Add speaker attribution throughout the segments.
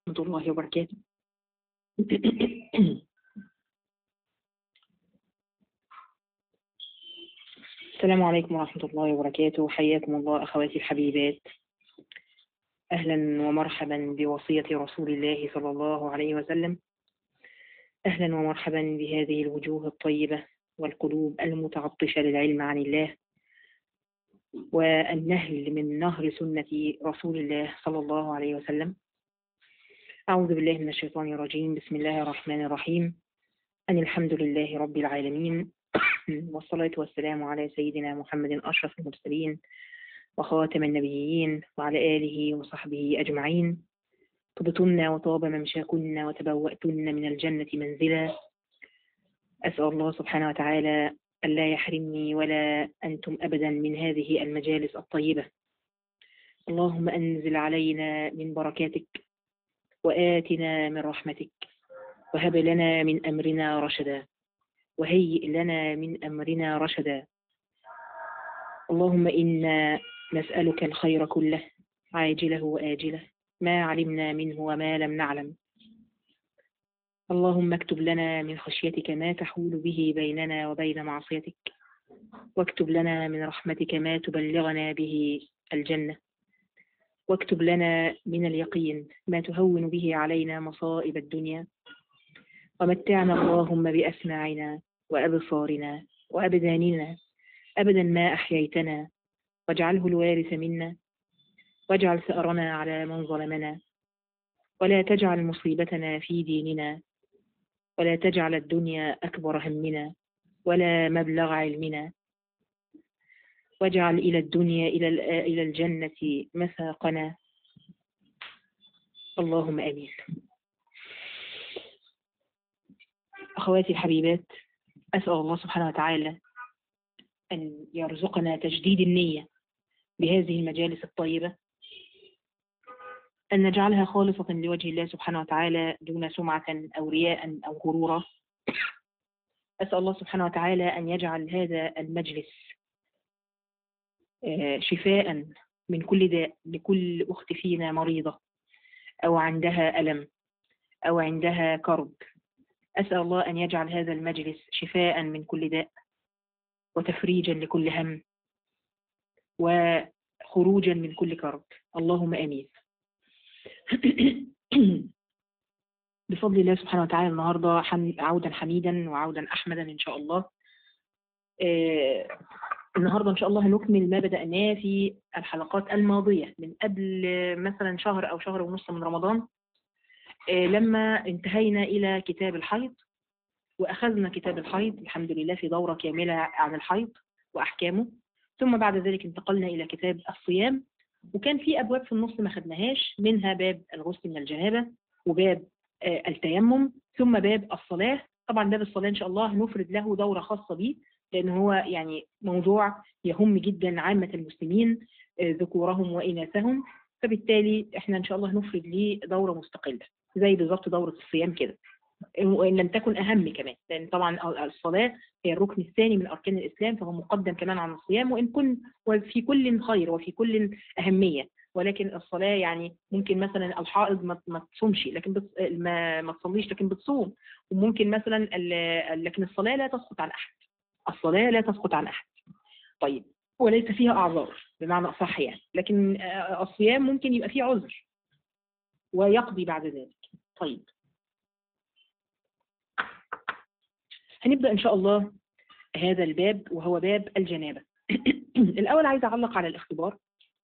Speaker 1: ورحمة الله وبركاته السلام عليكم ورحمة الله وبركاته حياكم الله أخواتي الحبيبات أهلا ومرحبا بوصية رسول الله صلى الله عليه وسلم أهلا ومرحبا بهذه الوجوه الطيبة والقلوب المتعطشة للعلم عن الله والنهل من نهر سنة رسول الله صلى الله عليه وسلم أعوذ بالله من الشيطان الرجيم بسم الله الرحمن الرحيم أن الحمد لله رب العالمين والصلاة والسلام على سيدنا محمد أشرف المرسلين وخاتم النبيين وعلى آله وصحبه أجمعين طبتن وطاب ممشاكن وتبوأتن من الجنة منزلا أسأل الله سبحانه وتعالى ألا يحرمني ولا أنتم أبدا من هذه المجالس الطيبة اللهم أنزل علينا من بركاتك وآتنا من رحمتك وهب لنا من أمرنا رشدا وهيئ لنا من أمرنا رشدا اللهم إنا نسألك الخير كله عاجله وآجله ما علمنا منه وما لم نعلم اللهم اكتب لنا من خشيتك ما تحول به بيننا وبين معصيتك واكتب لنا من رحمتك ما تبلغنا به الجنة واكتب لنا من اليقين ما تهون به علينا مصائب الدنيا ومتعنا اللهم بأسماعنا وأبصارنا وأبداننا أبدا ما أحييتنا واجعله الوارث منا واجعل ثأرنا على من ظلمنا ولا تجعل مصيبتنا في ديننا ولا تجعل الدنيا أكبر همنا ولا مبلغ علمنا واجعل إلى الدنيا إلى إلى الجنة مساقنا اللهم آمين أخواتي الحبيبات أسأل الله سبحانه وتعالى أن يرزقنا تجديد النية بهذه المجالس الطيبة أن نجعلها خالصة لوجه الله سبحانه وتعالى دون سمعة أو رياء أو غرورا أسأل الله سبحانه وتعالى أن يجعل هذا المجلس شفاء من كل داء لكل أخت فينا مريضة أو عندها ألم أو عندها كرب أسأل الله أن يجعل هذا المجلس شفاء من كل داء وتفريجا لكل هم وخروجا من كل كرب اللهم آمين بفضل الله سبحانه وتعالى النهاردة عودا حميدا وعودا أحمدا إن شاء الله آه النهاردة إن شاء الله هنكمل ما بدأناه في الحلقات الماضية من قبل مثلا شهر أو شهر ونص من رمضان آه لما انتهينا إلى كتاب الحيض وأخذنا كتاب الحيض الحمد لله في دورة كاملة عن الحيض وأحكامه ثم بعد ذلك انتقلنا إلى كتاب الصيام وكان في أبواب في النص ما خدناهاش منها باب الغسل من الجنابة وباب آه التيمم ثم باب الصلاة طبعا باب الصلاة إن شاء الله هنفرد له دورة خاصة به لأن هو يعني موضوع يهم جدا عامة المسلمين آه ذكورهم وإناثهم فبالتالي احنا إن شاء الله هنفرد ليه دورة مستقلة زي بالظبط دورة الصيام كده وإن لم تكن أهم كمان لأن طبعا الصلاة هي الركن الثاني من أركان الإسلام فهو مقدم كمان عن الصيام وإن كن وفي كل خير وفي كل أهمية ولكن الصلاة يعني ممكن مثلا الحائض ما تصومش لكن بتص... ما ما تصليش لكن بتصوم وممكن مثلا ال... لكن الصلاة لا تسقط عن أحد الصلاة لا تسقط عن أحد طيب وليس فيها أعذار بمعنى أصح يعني لكن الصيام ممكن يبقى فيه عذر ويقضي بعد ذلك طيب هنبدأ إن شاء الله هذا الباب وهو باب الجنابة الأول عايز أعلق على الاختبار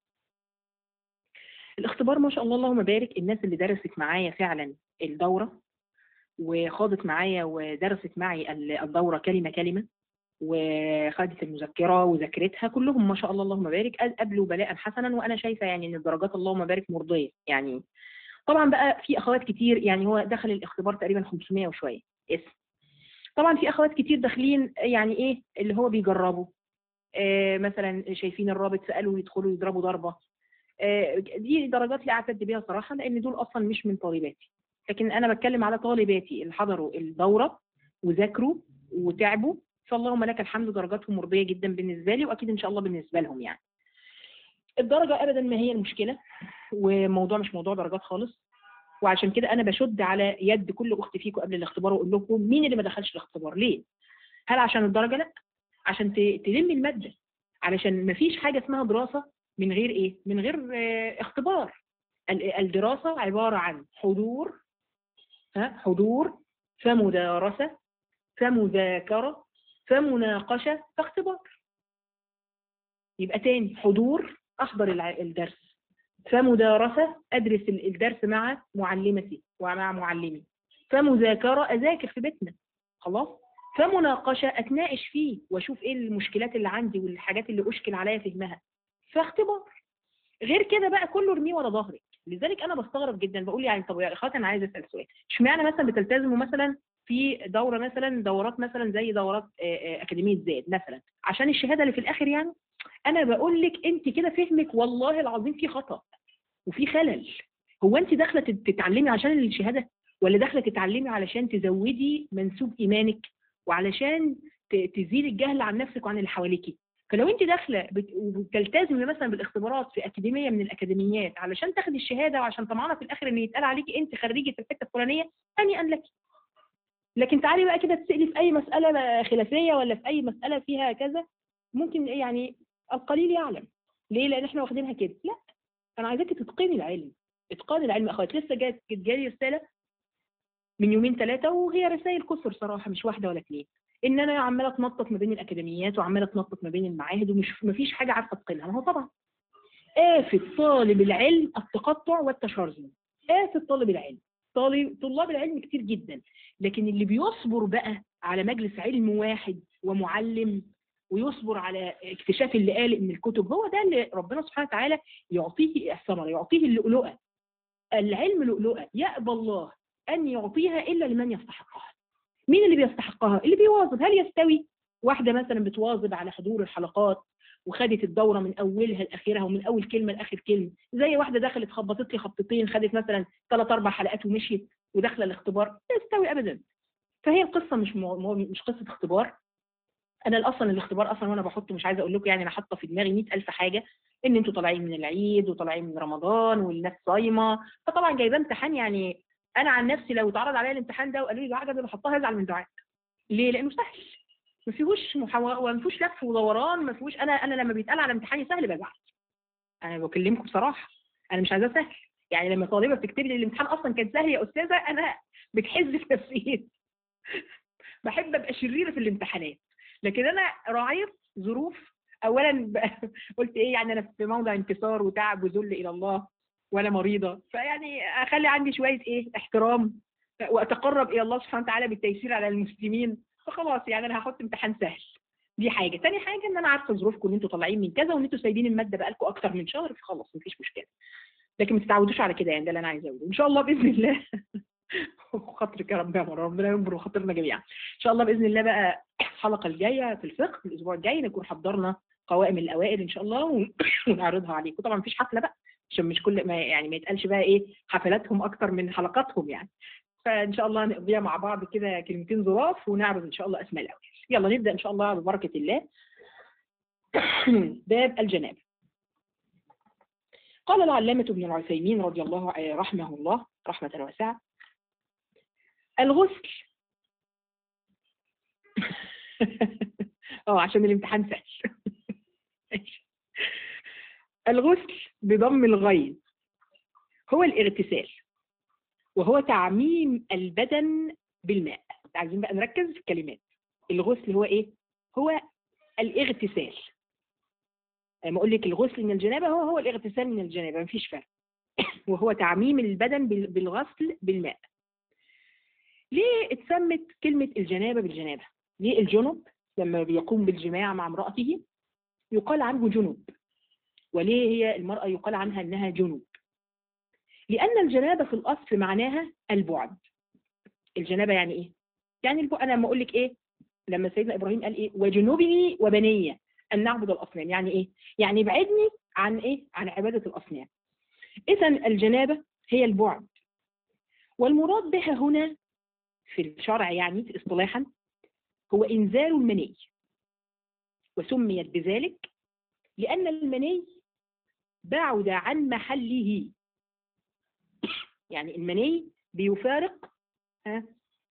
Speaker 1: الاختبار ما شاء الله اللهم بارك الناس اللي درست معايا فعلا الدورة وخاضت معايا ودرست معي الدورة كلمة كلمة وخدت المذكرة وذاكرتها كلهم ما شاء الله اللهم بارك قبلوا بلاء حسنا وأنا شايفة يعني إن الدرجات اللهم بارك مرضية يعني طبعا بقى في أخوات كتير يعني هو دخل الاختبار تقريبا 500 وشوية اسم طبعا في اخوات كتير داخلين يعني ايه اللي هو بيجربوا آه مثلا شايفين الرابط سالوا يدخلوا يضربوا ضربه آه دي درجات لا اعتد بيها صراحه لان دول اصلا مش من طالباتي لكن انا بتكلم على طالباتي اللي حضروا الدوره وذاكروا وتعبوا فاللهم لك الحمد درجاتهم مرضيه جدا بالنسبه لي واكيد ان شاء الله بالنسبه لهم يعني الدرجه ابدا ما هي المشكله وموضوع مش موضوع درجات خالص وعشان كده انا بشد على يد كل اخت فيكم قبل الاختبار واقول لكم مين اللي ما دخلش الاختبار ليه هل عشان الدرجه لا عشان ت- تلم الماده علشان ما فيش حاجه اسمها دراسه من غير ايه من غير آه، اختبار ال- الدراسه عباره عن حضور ها حضور فمدارسه فمذاكره فمناقشه فاختبار يبقى تاني حضور احضر الع- الدرس فمدارسة أدرس ال- الدرس مع معلمتي ومع معلمي فمذاكرة أذاكر في بيتنا خلاص فمناقشة أتناقش فيه وأشوف إيه المشكلات اللي عندي والحاجات اللي أشكل عليا فهمها فاختبار غير كده بقى كله ارميه ورا ظهرك لذلك أنا بستغرب جدا بقول يعني طب يا أخواتي أنا عايزة أسأل سؤال اشمعنى مثلا بتلتزموا مثلا في دورة مثلا دورات مثلا زي دورات آه، آه، أكاديمية زاد مثلا عشان الشهادة اللي في الآخر يعني أنا بقول لك أنت كده فهمك والله العظيم في خطأ وفي خلل هو انت داخله تت- تتعلمي عشان الشهاده ولا داخله تتعلمي علشان تزودي منسوب ايمانك وعلشان ت- تزيلي الجهل عن نفسك وعن اللي حواليكي فلو انت داخله بت- وبتلتزمي مثلا بالاختبارات في اكاديميه من الاكاديميات علشان تاخدي الشهاده وعشان طمعانه في الاخر ان يتقال عليكي انت خريجه الحته الفلانيه هنيئا لك لكن تعالي بقى كده تسالي في اي مساله بقى خلافيه ولا في اي مساله فيها كذا ممكن إيه يعني القليل يعلم ليه لان احنا واخدينها كده لا انا عايزاكي تتقني العلم اتقان العلم اخوات لسه جات جالي رساله من يومين ثلاثه وهي رسائل كثر صراحه مش واحده ولا اثنين ان انا عماله اتنطط ما بين الاكاديميات وعماله اتنطط ما بين المعاهد ومش مفيش حاجه عارفه اتقنها ما هو طبعا آفة طالب العلم التقطع والتشرذم آفة طالب العلم طالب طلاب العلم كتير جدا لكن اللي بيصبر بقى على مجلس علم واحد ومعلم ويصبر على اكتشاف اللي قال من الكتب هو ده اللي ربنا سبحانه وتعالى يعطيه الثمره يعطيه اللؤلؤه العلم لؤلؤه يأبى الله ان يعطيها الا لمن يستحقها مين اللي بيستحقها اللي بيواظب هل يستوي واحده مثلا بتواظب على حضور الحلقات وخدت الدوره من اولها لاخرها ومن اول كلمه لاخر كلمه زي واحده دخلت خبطت لي خبطتين خدت مثلا ثلاث اربع حلقات ومشيت وداخله الاختبار لا يستوي ابدا فهي القصه مش مو... مو- مش قصه اختبار انا اصلا الاختبار اصلا وانا بحطه مش عايزه اقول لكم يعني انا حاطه في دماغي 100000 حاجه ان انتوا طالعين من العيد وطالعين من رمضان والناس صايمه فطبعا جايبه امتحان يعني انا عن نفسي لو اتعرض عليا الامتحان ده وقالوا لي دعاء قبل ما احطها هزعل من دعاء ليه؟ لانه سهل ما فيهوش محاولة وما فيهوش لف ودوران ما فيهوش انا انا لما بيتقال على امتحاني سهل بزعل انا بكلمكم بصراحه انا مش عايزاه سهل يعني لما طالبه بتكتب لي الامتحان اصلا كان سهل يا استاذه انا بتحز في نفسيتي بحب ابقى شريره في الامتحانات لكن انا راعيت ظروف اولا ب- قلت ايه يعني انا في موضع انكسار وتعب وذل الى الله وانا مريضه فيعني اخلي عندي شويه ايه احترام واتقرب الى الله سبحانه وتعالى بالتيسير على المسلمين فخلاص يعني انا هحط امتحان سهل دي حاجه تاني حاجه ان انا عارفه ظروفكم ان انتوا طالعين من كذا وان انتوا سايبين الماده بقالكم اكتر من شهر فخلاص مفيش مشكله لكن ما تتعودوش على كده يعني ده اللي انا عايزه اقوله ان شاء الله باذن الله خاطرك يا رب يا مرة ربنا يكبر خاطرنا جميعا ان شاء الله باذن الله بقى الحلقه الجايه في الفقه الاسبوع الجاي نكون حضرنا قوائم الاوائل ان شاء الله ون- ونعرضها عليكم طبعا مفيش حفله بقى عشان مش كل ما يعني ما يتقالش بقى ايه حفلاتهم اكتر من حلقاتهم يعني فان شاء الله نقضيها مع بعض كده كلمتين ظراف ونعرض ان شاء الله اسماء الاوائل يلا نبدا ان شاء الله ببركه الله باب الجنابه قال العلامة ابن العثيمين رضي الله عنه رحمه الله رحمة واسعة الغسل اه عشان الامتحان سهل ماشي. الغسل بضم الغين هو الاغتسال وهو تعميم البدن بالماء عايزين بقى نركز في الكلمات الغسل هو ايه هو الاغتسال لما اقول لك الغسل من الجنابه هو هو الاغتسال من الجنابه مفيش فرق وهو تعميم البدن بال- بالغسل بالماء ليه اتسمت كلمة الجنابة بالجنابة؟ ليه الجنب لما بيقوم بالجماع مع امرأته يقال عنه جنب وليه هي المرأة يقال عنها أنها جنوب لأن الجنابة في الأصل معناها البعد الجنابة يعني إيه؟ يعني البعد أنا لما أقول لك إيه؟ لما سيدنا إبراهيم قال إيه؟ وجنوبني وبني أن نعبد الأصنام يعني إيه؟ يعني ابعدني عن إيه؟ عن عبادة الأصنام إذا الجنابة هي البعد والمراد بها هنا في الشرع يعني اصطلاحا هو إنزال المني وسميت بذلك لأن المني بعد عن محله يعني المني بيفارق ها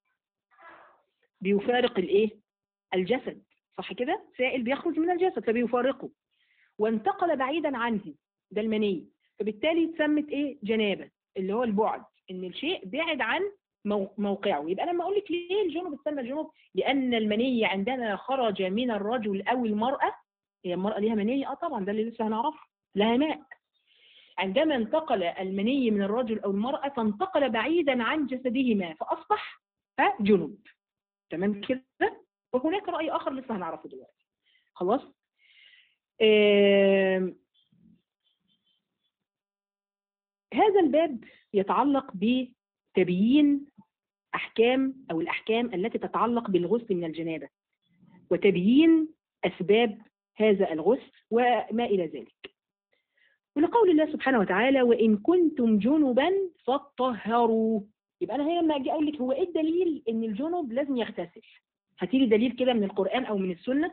Speaker 1: بيفارق الايه الجسد صح كده سائل بيخرج من الجسد فبيفارقه وانتقل بعيدا عنه ده المني فبالتالي اتسمت ايه جنابه اللي هو البعد ان الشيء بعد عن مو- موقعه يبقى لما اقول لك ليه الجنوب اتسمى الجنوب لان المني عندما خرج من الرجل او المراه هي المراه ليها مني اه طبعا ده اللي لسه هنعرفه لها ماء عندما انتقل المني من الرجل او المراه فانتقل بعيدا عن جسدهما فاصبح ها جنوب تمام كده وهناك راي اخر لسه هنعرفه دلوقتي خلاص آم، هذا الباب يتعلق بتبيين احكام او الاحكام التي تتعلق بالغسل من الجنابه وتبيين اسباب هذا الغسل وما الى ذلك ولقول الله سبحانه وتعالى وان كنتم جنبا فطهروا يبقى انا هنا لما اجي اقول لك هو ايه الدليل ان الجنب لازم يغتسل هاتي لي دليل كده من القران او من السنه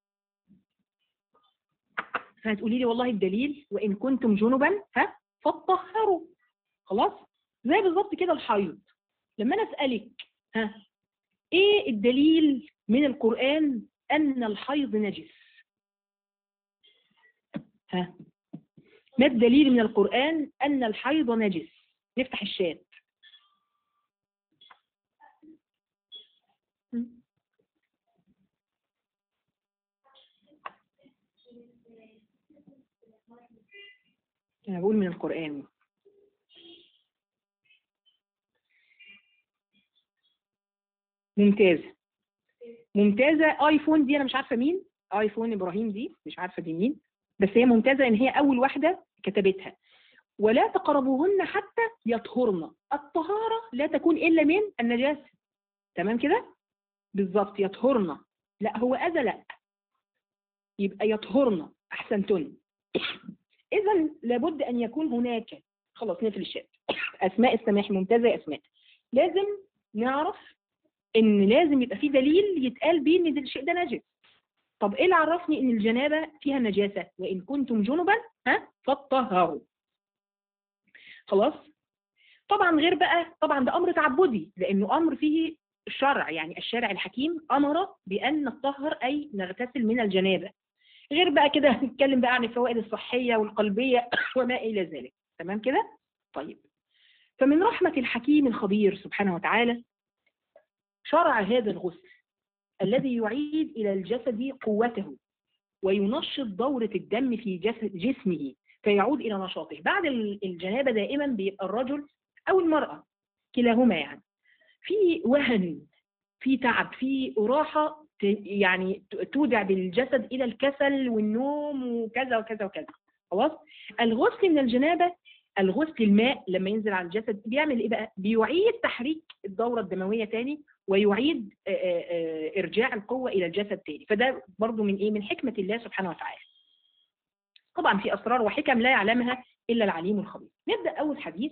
Speaker 1: فهتقولي لي والله الدليل وان كنتم جنبا ها فطهروا خلاص زي بالظبط كده الحيض لما انا اسالك ها ايه الدليل من القران ان الحيض نجس ها ما الدليل من القران ان الحيض نجس نفتح الشات انا بقول من القران ممتازة ممتازة ايفون دي انا مش عارفة مين ايفون ابراهيم دي مش عارفة دي مين بس هي ممتازة ان هي اول واحدة كتبتها ولا تقربوهن حتى يطهرن الطهارة لا تكون الا من النجاسة تمام كده بالظبط يطهرن لا هو اذى لا يبقى يطهرن احسنتن اذا لابد ان يكون هناك خلاص نقفل الشات اسماء السماح ممتازة يا اسماء لازم نعرف ان لازم يبقى في دليل يتقال بيه ان الشيء ده نجس طب ايه اللي عرفني ان الجنابه فيها نجاسه وان كنتم جنبا ها فطهروا خلاص طبعا غير بقى طبعا ده امر تعبدي لانه امر فيه الشرع يعني الشارع الحكيم امر بان نطهر اي نغتسل من الجنابه غير بقى كده هنتكلم بقى عن الفوائد الصحيه والقلبيه وما الى ذلك تمام كده طيب فمن رحمه الحكيم الخبير سبحانه وتعالى شرع هذا الغسل الذي يعيد إلى الجسد قوته وينشط دورة الدم في جسد جسمه فيعود إلى نشاطه بعد الجنابة دائما بيبقى الرجل أو المرأة كلاهما يعني في وهن في تعب في راحة يعني تودع بالجسد إلى الكسل والنوم وكذا وكذا وكذا خلاص الغسل من الجنابة الغسل الماء لما ينزل على الجسد بيعمل ايه بقى بيعيد تحريك الدورة الدموية تاني ويعيد ارجاع القوة الى الجسد تاني فده برضو من ايه من حكمة الله سبحانه وتعالى طبعا في اسرار وحكم لا يعلمها الا العليم الخبير نبدأ اول حديث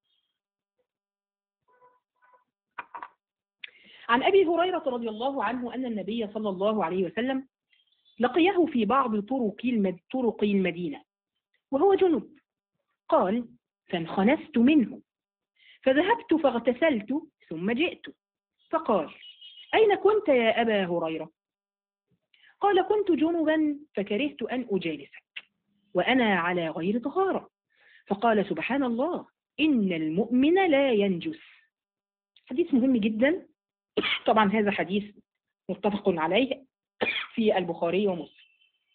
Speaker 1: عن ابي هريرة رضي الله عنه ان النبي صلى الله عليه وسلم لقيه في بعض طرق طرق المدينة وهو جنب قال فانخنست منه فذهبت فاغتسلت ثم جئت فقال أين كنت يا أبا هريرة قال كنت جنبا فكرهت أن أجالسك وأنا على غير طهارة فقال سبحان الله إن المؤمن لا ينجس حديث مهم جدا طبعا هذا حديث متفق عليه في البخاري ومسلم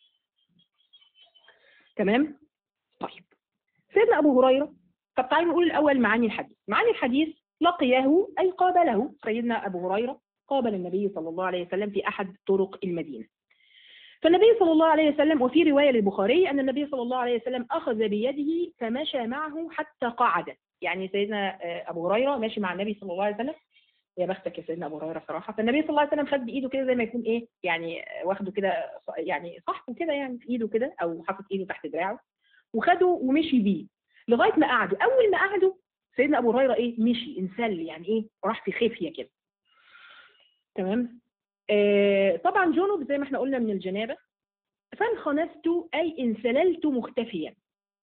Speaker 1: تمام طيب سيدنا أبو هريرة طب تعالوا نقول الأول معاني الحديث معاني الحديث لقيه أي قابله سيدنا أبو هريرة قابل النبي صلى الله عليه وسلم في أحد طرق المدينة فالنبي صلى الله عليه وسلم وفي رواية للبخاري أن النبي صلى الله عليه وسلم أخذ بيده فمشى معه حتى قعد يعني سيدنا أبو هريرة ماشي مع النبي صلى الله عليه وسلم يا بختك يا سيدنا أبو هريرة صراحة فالنبي صلى الله عليه وسلم خد بإيده كده زي ما يكون إيه يعني واخده كده يعني صحبه كده يعني في إيده كده أو حاطط إيده تحت دراعه وخده ومشي بيه لغاية ما قعدوا أول ما قعدوا سيدنا ابو هريره ايه مشي انسل يعني ايه راح في خفيه كده تمام آه طبعا جنب زي ما احنا قلنا من الجنابه فانخنست اي انسللت مختفيا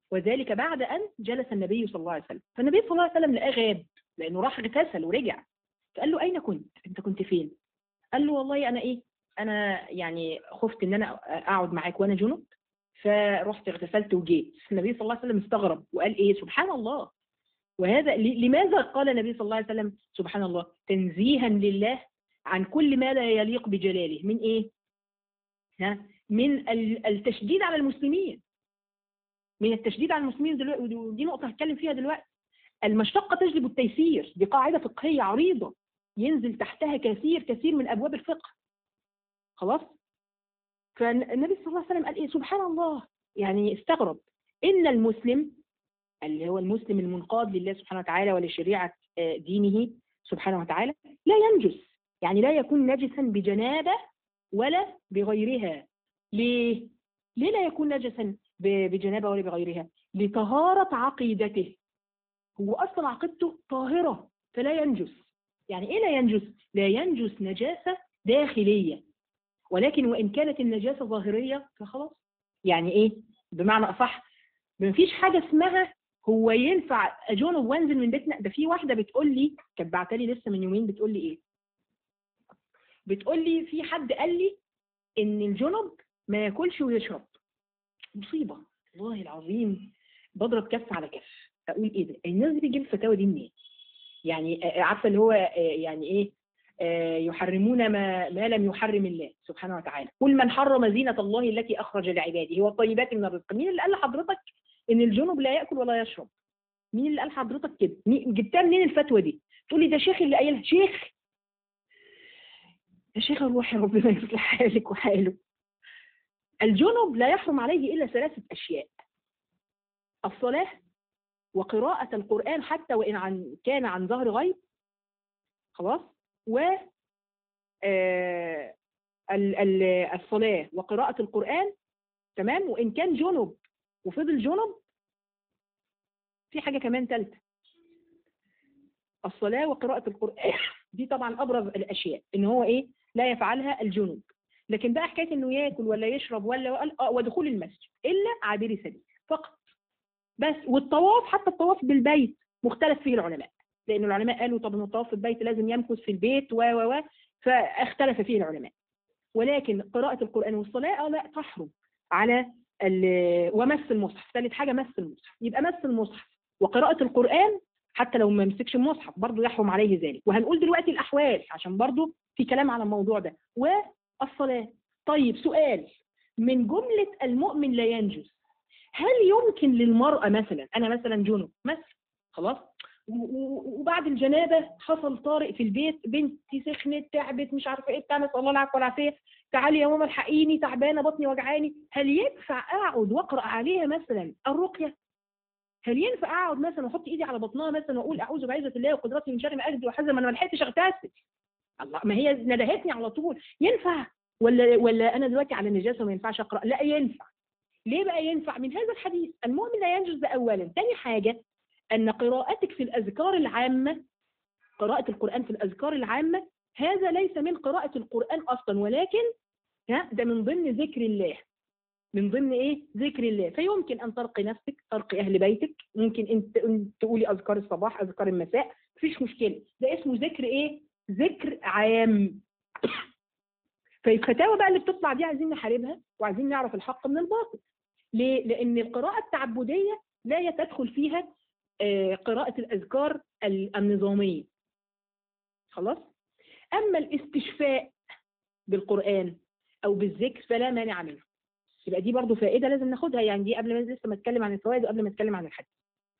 Speaker 1: وذلك بعد أن جلس النبي صلى الله عليه وسلم فالنبي صلى الله عليه وسلم لقاه غاب لأنه راح اغتسل ورجع فقال له أين كنت؟ أنت كنت فين؟ قال له والله أنا إيه؟ أنا يعني خفت إن أنا أقعد معاك وأنا جنب فرحت اغتسلت وجيت النبي صلى الله عليه وسلم استغرب وقال إيه؟ سبحان الله وهذا لماذا قال النبي صلى الله عليه وسلم سبحان الله تنزيها لله عن كل ما لا يليق بجلاله من إيه؟ ها؟ من التشديد على المسلمين من التشديد على المسلمين دلوقتي ودي نقطة هتكلم فيها دلوقتي المشقة تجلب التيسير دي قاعدة فقهية عريضة ينزل تحتها كثير كثير من أبواب الفقه خلاص فالنبي صلى الله عليه وسلم قال إيه سبحان الله يعني استغرب إن المسلم اللي هو المسلم المنقاد لله سبحانه وتعالى ولشريعة دينه سبحانه وتعالى لا ينجس يعني لا يكون نجسا بجنابة ولا بغيرها ليه؟ ليه لا يكون نجسا بجنابه ولا بغيرها لطهارة عقيدته هو أصلا عقيدته طاهرة فلا ينجس يعني إيه لا ينجس؟ لا ينجس نجاسة داخلية ولكن وإن كانت النجاسة ظاهرية فخلاص يعني إيه؟ بمعنى أصح مفيش حاجة اسمها هو ينفع أجونب وانزل من بيتنا ده في واحدة بتقول لي كانت بعتلي لسه من يومين بتقول لي إيه؟ بتقول لي في حد قال لي إن الجنب ما ياكلش ويشرب مصيبة والله العظيم بضرب كف على كف اقول ايه ده الناس دي بتجيب الفتاوى دي منين يعني عارفه اللي هو يعني ايه يحرمون ما, ما لم يحرم الله سبحانه وتعالى قل من حرم زينة الله التي أخرج لعباده والطيبات من الرزق مين اللي قال لحضرتك إن الجنوب لا يأكل ولا يشرب مين اللي قال لحضرتك كده جبتها منين الفتوى دي تقول لي ده شيخ اللي قايلها شيخ يا شيخ الروح ربنا يصلح حالك وحاله الجنب لا يحرم عليه إلا ثلاثة أشياء الصلاة وقراءة القرآن حتى وإن عن كان عن ظهر غيب خلاص و آه الصلاة وقراءة القرآن تمام وإن كان جنب وفضل جنب في حاجة كمان ثالثة الصلاة وقراءة القرآن دي طبعا أبرز الأشياء إن هو إيه لا يفعلها الجنوب لكن بقى حكايه انه ياكل ولا يشرب ولا اه ودخول المسجد الا عابري سبيل فقط بس والطواف حتى الطواف بالبيت مختلف فيه العلماء لان العلماء قالوا طب ان الطواف في البيت لازم يمكث في البيت و و و فاختلف فيه العلماء ولكن قراءه القران والصلاه اه لا تحرم على ومس المصحف ثالث حاجه مس المصحف يبقى مس المصحف وقراءه القران حتى لو ما مسكش المصحف برضه يحرم عليه ذلك وهنقول دلوقتي الاحوال عشان برضه في كلام على الموضوع ده و الصلاة طيب سؤال من جملة المؤمن لا ينجس هل يمكن للمرأة مثلا أنا مثلا جنب مثلا خلاص وبعد الجنابة حصل طارئ في البيت بنتي سخنت تعبت مش عارفة ايه بتاع نسأل الله العفو والعافية تعالي يا ماما الحقيني تعبانة بطني وجعاني هل ينفع أقعد وأقرأ عليها مثلا الرقية هل ينفع أقعد مثلا وأحط إيدي على بطنها مثلا وأقول أعوذ بعزة الله وقدرته من شر ما أجد وحزن ما أنا ما لحقتش أغتسل الله ما هي ندهتني على طول ينفع ولا ولا انا دلوقتي على نجاسه وما ينفعش اقرا لا ينفع ليه بقى ينفع من هذا الحديث المؤمن لا ينجز ده اولا ثاني حاجه ان قراءتك في الاذكار العامه قراءه القران في الاذكار العامه هذا ليس من قراءه القران اصلا ولكن ها ده من ضمن ذكر الله من ضمن ايه ذكر الله فيمكن ان ترقي نفسك ترقي اهل بيتك ممكن انت تقولي اذكار الصباح اذكار المساء مفيش مشكله ده اسمه ذكر ايه ذكر عام فالفتاوى بقى اللي بتطلع دي عايزين نحاربها وعايزين نعرف الحق من الباطل ليه؟ لأن القراءة التعبدية لا تدخل فيها قراءة الأذكار النظامية خلاص؟ أما الاستشفاء بالقرآن أو بالذكر فلا مانع منه يبقى دي برضو فائدة لازم ناخدها يعني دي قبل ما لسه ما اتكلم عن الفوائد وقبل ما اتكلم عن الحديث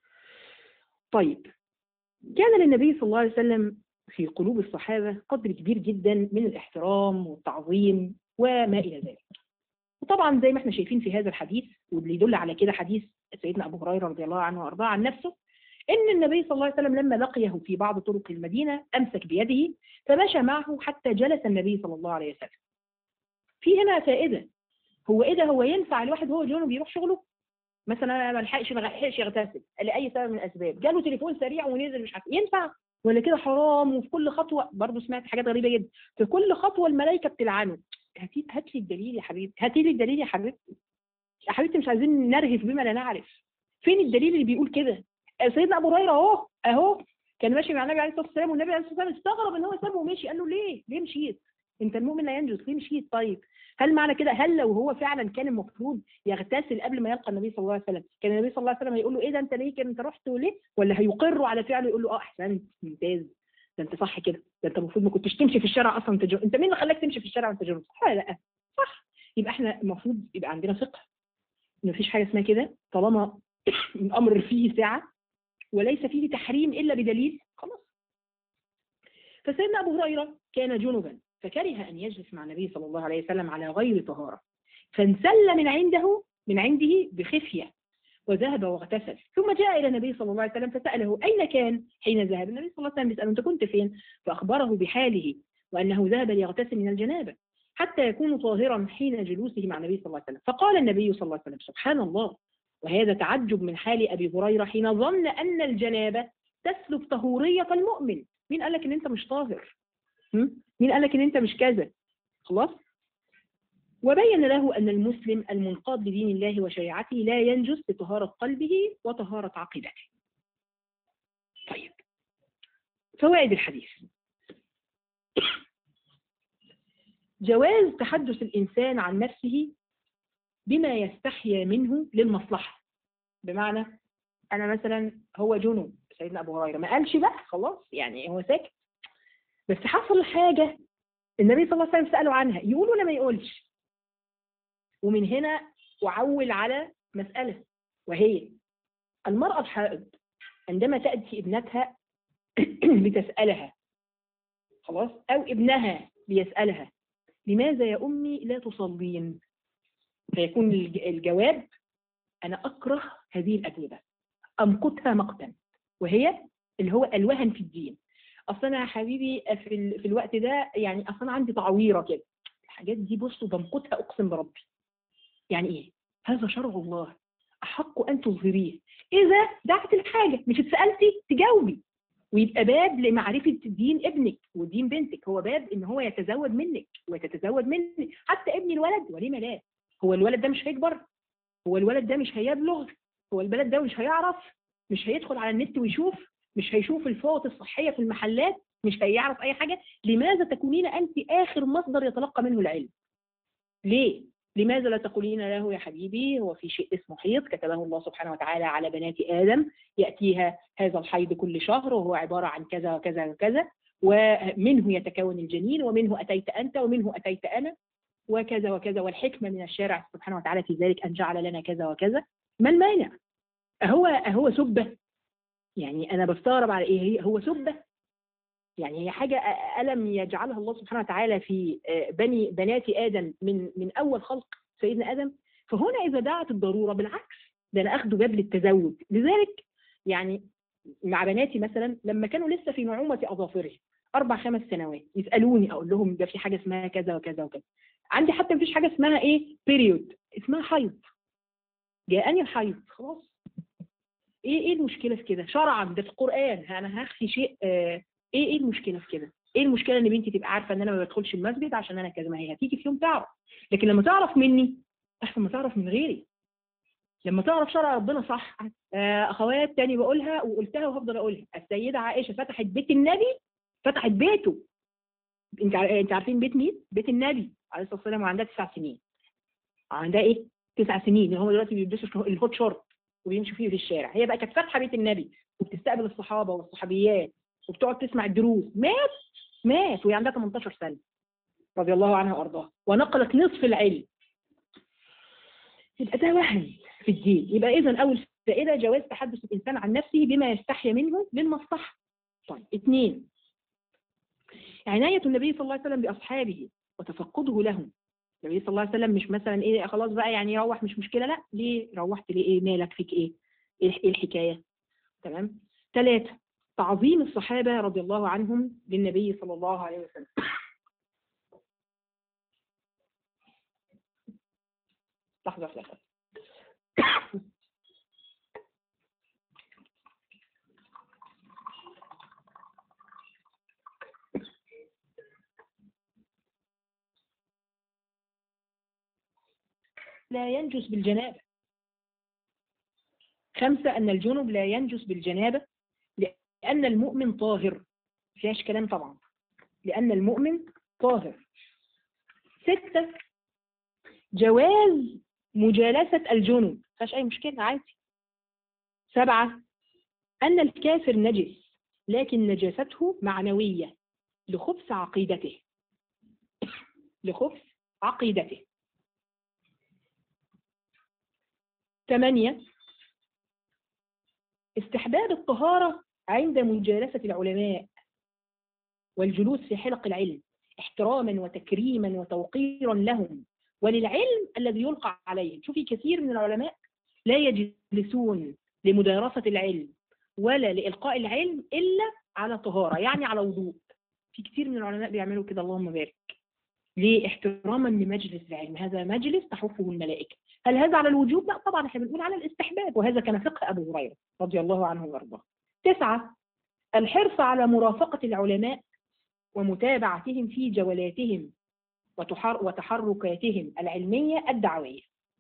Speaker 1: طيب كان للنبي صلى الله عليه وسلم في قلوب الصحابة قدر كبير جدا من الاحترام والتعظيم وما إلى ذلك وطبعا زي ما احنا شايفين في هذا الحديث واللي يدل على كده حديث سيدنا أبو هريرة رضي الله عنه وأرضاه عن نفسه إن النبي صلى الله عليه وسلم لما لقيه في بعض طرق المدينة أمسك بيده فمشى معه حتى جلس النبي صلى الله عليه وسلم في هنا فائدة هو إيه ده هو ينفع الواحد هو جنوب يروح شغله مثلا ما لحقش ما لحقش يغتسل لاي سبب من الاسباب جاله تليفون سريع ونزل مش عارف ينفع ولا كده حرام وفي كل خطوه برضه سمعت حاجات غريبه جدا في كل خطوه الملائكه بتلعنه هاتي هات لي الدليل يا حبيبتي هاتي لي الدليل يا حبيبتي يا حبيبتي مش عايزين نرهف بما لا نعرف فين الدليل اللي بيقول كده سيدنا ابو هريره اهو اهو كان ماشي مع النبي عليه الصلاه والسلام والنبي عليه الصلاه والسلام استغرب ان هو سابه ومشي قال له ليه ليه مشيت انت المؤمن لا ينجز ليه مشيت طيب هل معنى كده هل لو هو فعلا كان المفروض يغتسل قبل ما يلقى النبي صلى الله عليه وسلم كان النبي صلى الله عليه وسلم هيقول له ايه ده انت ليه كده انت رحت وليه ولا هيقر على فعله يقول له اه احسنت ممتاز ده انت صح كده ده انت المفروض ما كنتش تمشي في الشارع اصلا انت انت مين اللي خلاك تمشي في الشارع وانت جنب صح ولا لا صح يبقى احنا المفروض يبقى عندنا فقه ان مفيش حاجه اسمها كده طالما الامر فيه سعه وليس فيه تحريم الا بدليل خلاص فسيدنا ابو هريره كان جنبا فكره ان يجلس مع النبي صلى الله عليه وسلم على غير طهاره فانسل من عنده من عنده بخفيه وذهب واغتسل ثم جاء الى النبي صلى الله عليه وسلم فساله اين كان حين ذهب النبي صلى الله عليه وسلم يساله انت كنت فين فاخبره بحاله وانه ذهب ليغتسل من الجنابه حتى يكون طاهرا حين جلوسه مع النبي صلى الله عليه وسلم فقال النبي صلى الله عليه وسلم سبحان الله وهذا تعجب من حال ابي هريره حين ظن ان الجنابه تسلب طهوريه المؤمن مين قال لك ان انت مش طاهر هم؟ مين قال لك ان انت مش كذا خلاص وبين له أن المسلم المنقاد لدين الله وشريعته لا ينجس بطهارة قلبه وطهارة عقيدته طيب فوائد الحديث جواز تحدث الإنسان عن نفسه بما يستحيا منه للمصلحة بمعنى أنا مثلا هو جنوب سيدنا أبو هريرة ما قالش بقى خلاص يعني هو ساكت بس حصل حاجة النبي صلى الله عليه وسلم سأله عنها يقول ولا ما يقولش ومن هنا أعول على مسألة وهي المرأة الحائض عندما تأتي ابنتها لتسألها خلاص أو ابنها ليسألها لماذا يا أمي لا تصلين فيكون الجواب أنا أكره هذه الأجوبة أمقتها مقتا وهي اللي هو الوهن في الدين أصل أنا يا حبيبي في, ال... في الوقت ده يعني أصل أنا عندي تعويرة كده الحاجات دي بصوا بمقتها أقسم بربي يعني ايه هذا شرع الله احق ان تظهريه اذا دعت الحاجه مش اتسالتي تجاوبي ويبقى باب لمعرفه دين ابنك ودين بنتك هو باب ان هو يتزود منك وتتزود منك حتى ابن الولد ولما لا هو الولد ده مش هيكبر هو الولد ده مش هيبلغ هو البلد ده مش هيعرف مش هيدخل على النت ويشوف مش هيشوف الفوط الصحيه في المحلات مش هيعرف اي حاجه لماذا تكونين انت اخر مصدر يتلقى منه العلم ليه لماذا لا تقولين له يا حبيبي هو في شيء اسمه حيض كتبه الله سبحانه وتعالى على بنات آدم يأتيها هذا الحيض كل شهر وهو عبارة عن كذا وكذا وكذا ومنه يتكون الجنين ومنه أتيت أنت ومنه أتيت أنا وكذا وكذا والحكمة من الشارع سبحانه وتعالى في ذلك أن جعل لنا كذا وكذا ما المانع أهو أهو سبة يعني أنا بستغرب على إيه هي هو سبة يعني هي حاجة ألم يجعلها الله سبحانه وتعالى في بني بنات آدم من من أول خلق سيدنا آدم فهنا إذا دعت الضرورة بالعكس ده أنا أخده باب للتزود لذلك يعني مع بناتي مثلا لما كانوا لسه في نعومة أظافرهم أربع خمس سنوات يسألوني أقول لهم ده في حاجة اسمها كذا وكذا وكذا عندي حتى مفيش حاجة اسمها إيه بيريود اسمها حيض جاءني الحيض خلاص ايه ايه المشكله في كده شرعا ده في القران انا هخفي شيء آه ايه ايه المشكله في كده ايه المشكله ان بنتي تبقى عارفه ان انا ما بدخلش المسجد عشان انا كذا ما هي هتيجي في يوم تعرف لكن لما تعرف مني احسن ما تعرف من غيري لما تعرف شرع ربنا صح آه اخوات تاني بقولها وقلتها وهفضل اقولها السيده عائشه فتحت بيت النبي فتحت بيته انت انت عارفين بيت مين بيت النبي عليه الصلاه والسلام وعندها تسع سنين عندها ايه تسع سنين اللي هم دلوقتي بيلبسوا الهوت شورت وبيمشوا فيه في الشارع هي بقى كانت فاتحه بيت النبي وبتستقبل الصحابه والصحابيات وبتقعد تسمع الدروس مات مات وهي عندها 18 سنه رضي الله عنها وارضاها ونقلت نصف العلم يبقى ده وهم في الدين يبقى اذا اول فائده جواز تحدث الانسان عن نفسه بما يستحي منه للمصلحه طيب اثنين عنايه النبي صلى الله عليه وسلم باصحابه وتفقده لهم النبي صلى الله عليه وسلم مش مثلا ايه خلاص بقى يعني روح مش مشكله لا ليه روحت ليه ايه مالك فيك ايه ايه الحكايه تمام ثلاثه تعظيم الصحابة رضي الله عنهم للنبي صلى الله عليه وسلم لحظة لحظة لا ينجس بالجنابة خمسة أن الجنب لا ينجس بالجنابة لأن المؤمن طاهر فيهاش كلام طبعا لأن المؤمن طاهر ستة جواز مجالسة الجنب فيهاش أي مشكلة عادي سبعة أن الكافر نجس لكن نجاسته معنوية لخبث عقيدته لخبث عقيدته ثمانية استحباب الطهارة عند مجالسة العلماء والجلوس في حلق العلم احتراما وتكريما وتوقيرا لهم وللعلم الذي يلقى عليهم شوفي كثير من العلماء لا يجلسون لمدارسة العلم ولا لإلقاء العلم إلا على طهارة يعني على وضوء في كثير من العلماء بيعملوا كده اللهم بارك ليه احتراما لمجلس العلم هذا مجلس تحفه الملائكة هل هذا على الوجوب؟ لا طبعا احنا بنقول على الاستحباب وهذا كان فقه أبو هريرة رضي الله عنه وارضاه تسعة الحرص على مرافقة العلماء ومتابعتهم في جولاتهم وتحر وتحركاتهم العلمية الدعوية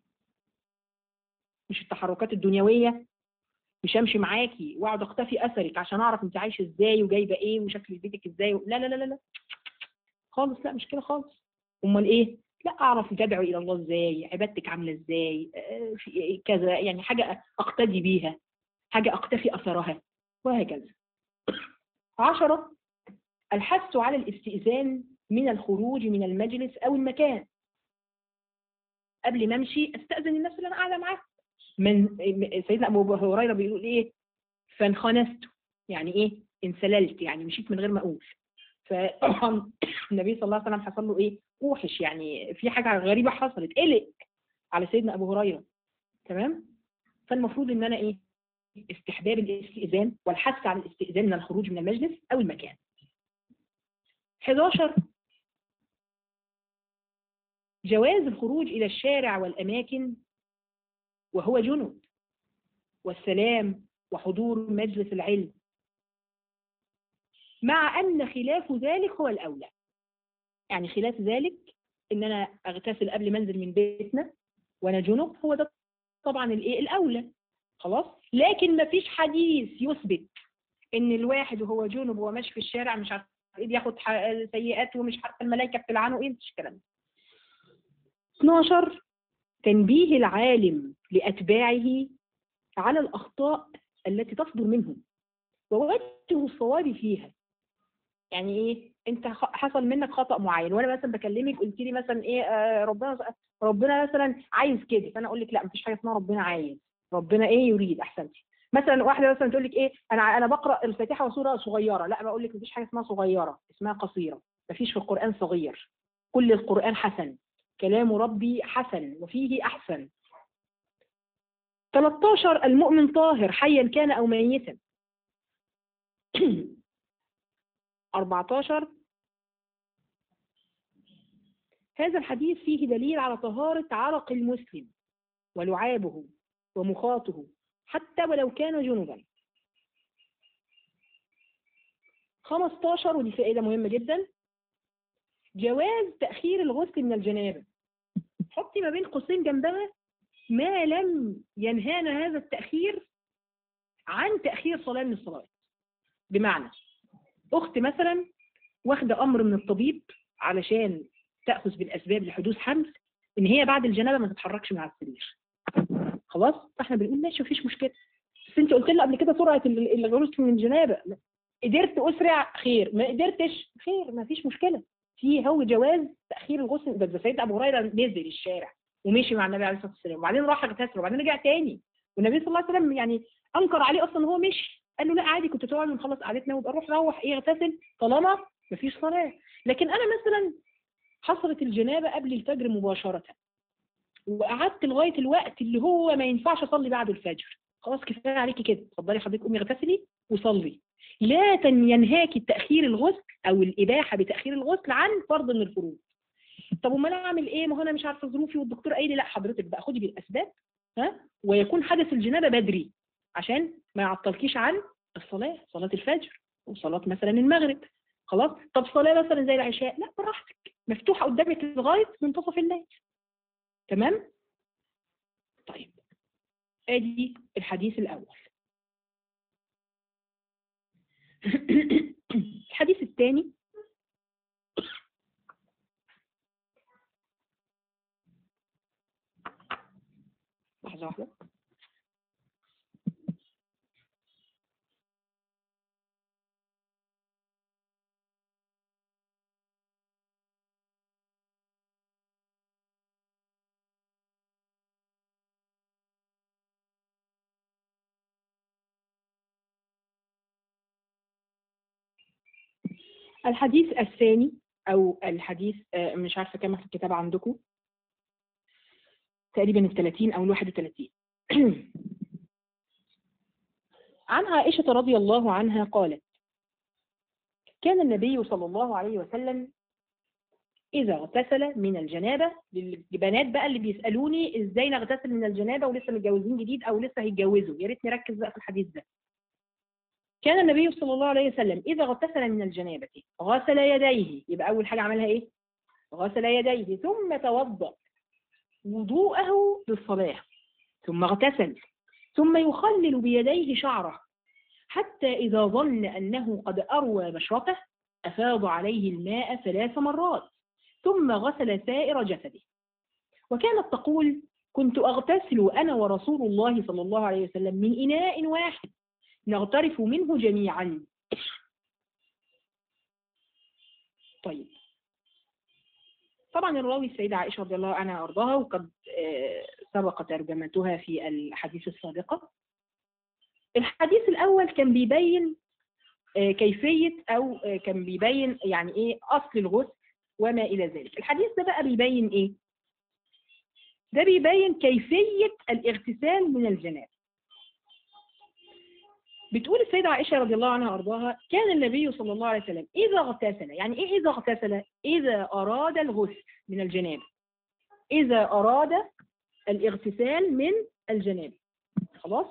Speaker 1: مش التحركات الدنيوية مش امشي معاكي واقعد اختفي اثرك عشان اعرف انت عايشه ازاي وجايبه ايه وشكل بيتك ازاي لا لا لا لا خالص لا مش كده خالص امال ايه لا اعرف تدعو الى الله ازاي عبادتك عامله ازاي آه، في كذا يعني حاجه اقتدي بيها حاجه اقتفي اثرها وهكذا عشرة الحث على الاستئذان من الخروج من المجلس او المكان قبل ما امشي استاذن الناس اللي انا قاعده معاهم من سيدنا ابو هريره بيقول ايه فانخنست يعني ايه انسللت يعني مشيت من غير ما اقول فطبعا النبي صلى الله عليه وسلم حصل له ايه اوحش يعني في حاجه غريبه حصلت قلق على سيدنا ابو هريره تمام فالمفروض ان انا ايه استحباب الاستئذان والحث على الاستئذان من الخروج من المجلس او المكان 11 جواز الخروج الى الشارع والاماكن وهو جنود والسلام وحضور مجلس العلم مع أن خلاف ذلك هو الأولى يعني خلاف ذلك إن أنا أغتسل قبل ما أنزل من بيتنا وأنا جنوب هو ده طبعا الإيه الأولى خلاص لكن ما فيش حديث يثبت إن الواحد وهو جنوب وهو ماشي في الشارع مش عارف إيه بياخد سيئات ومش عارفه الملائكة بتلعنه إيه مش الكلام 12 تنبيه العالم لأتباعه على الأخطاء التي تصدر منهم ووجه الصواب فيها يعني ايه انت حصل منك خطا معين وانا مثلا بكلمك قلت لي مثلا ايه آه ربنا ربنا مثلا عايز كده فانا اقول لك لا مفيش حاجه اسمها ربنا عايز ربنا ايه يريد احسنتي مثلا واحده مثلا تقول لك ايه انا انا بقرا الفاتحه وسوره صغيره لا بقول لك مفيش حاجه اسمها صغيره اسمها قصيره مفيش في القران صغير كل القران حسن كلام ربي حسن وفيه احسن 13 المؤمن طاهر حيا كان او ميتا 14 هذا الحديث فيه دليل على طهارة عرق المسلم ولعابه ومخاطه حتى ولو كان جنوبا 15 ودي فائدة مهمة جدا جواز تأخير الغسل من الجنابة حطي ما بين قوسين جنبها ما لم ينهانا هذا التأخير عن تأخير صلاة من الصلاة بمعنى أخت مثلا واخدة أمر من الطبيب علشان تأخذ بالأسباب لحدوث حمل إن هي بعد الجنابة ما تتحركش من على السرير خلاص فاحنا بنقول ماشي مفيش مشكلة بس انت قلت لي قبل كده سرعة الغسل من الجنابة قدرت أسرع خير ما قدرتش خير ما فيش مشكلة في هو جواز تأخير الغسل ده سيدنا أبو هريرة نزل الشارع ومشي مع النبي عليه الصلاة والسلام وبعدين راح اغتسل وبعدين رجع تاني والنبي صلى الله عليه وسلم يعني أنكر عليه أصلا هو مشي قال له لا عادي كنت تقعد نخلص قعدتنا ويبقى روح روح ايه اغتسل طالما مفيش صلاه لكن انا مثلا حصلت الجنابه قبل الفجر مباشره وقعدت لغايه الوقت اللي هو ما ينفعش اصلي بعد الفجر خلاص كفايه عليكي كده اتفضلي حضرتك قومي اغتسلي وصلي لا ينهاكي تاخير الغسل او الاباحه بتاخير الغسل عن فرض من الفروض طب امال انا اعمل ايه ما هو انا مش عارفه ظروفي والدكتور قايل لي لا حضرتك بقى خدي بالاسباب ها ويكون حدث الجنابه بدري عشان ما يعطلكيش عن الصلاة صلاة الفجر وصلاة مثلا المغرب خلاص طب صلاة مثلا زي العشاء لا براحتك مفتوحة قدامك لغاية منتصف الليل تمام طيب ادي الحديث الاول الحديث الثاني لحظة واحدة الحديث الثاني أو الحديث آه، مش عارفة كام في الكتاب عندكم تقريبا ال 30 أو ال 31 عن عائشة رضي الله عنها قالت كان النبي صلى الله عليه وسلم إذا اغتسل من الجنابة للبنات بقى اللي بيسألوني إزاي نغتسل من الجنابة ولسه متجوزين جديد أو لسه هيتجوزوا يا ريت نركز بقى في الحديث ده كان النبي صلى الله عليه وسلم إذا اغتسل من الجنابة غسل يديه يبقى أول حاجة عملها إيه؟ غسل يديه ثم توضأ وضوءه للصلاة ثم اغتسل ثم يخلل بيديه شعره حتى إذا ظن أنه قد أروى بشرته أفاض عليه الماء ثلاث مرات ثم غسل سائر جسده وكانت تقول كنت أغتسل أنا ورسول الله صلى الله عليه وسلم من إناء واحد نغترف منه جميعا طيب طبعا الراوي السيدة عائشة رضي الله عنها وأرضاها وقد آه، سبق ترجمتها في الحديث السابقة الحديث الأول كان بيبين آه، كيفية أو آه، كان بيبين يعني إيه أصل الغسل وما إلى ذلك الحديث ده بقى بيبين إيه ده بيبين كيفية الاغتسال من الجنابة بتقول السيدة عائشة رضي الله عنها وأرضاها كان النبي صلى الله عليه وسلم إذا اغتسل يعني إيه إذا اغتسل إذا أراد الغسل من الجنابة إذا أراد الاغتسال من الجنابة خلاص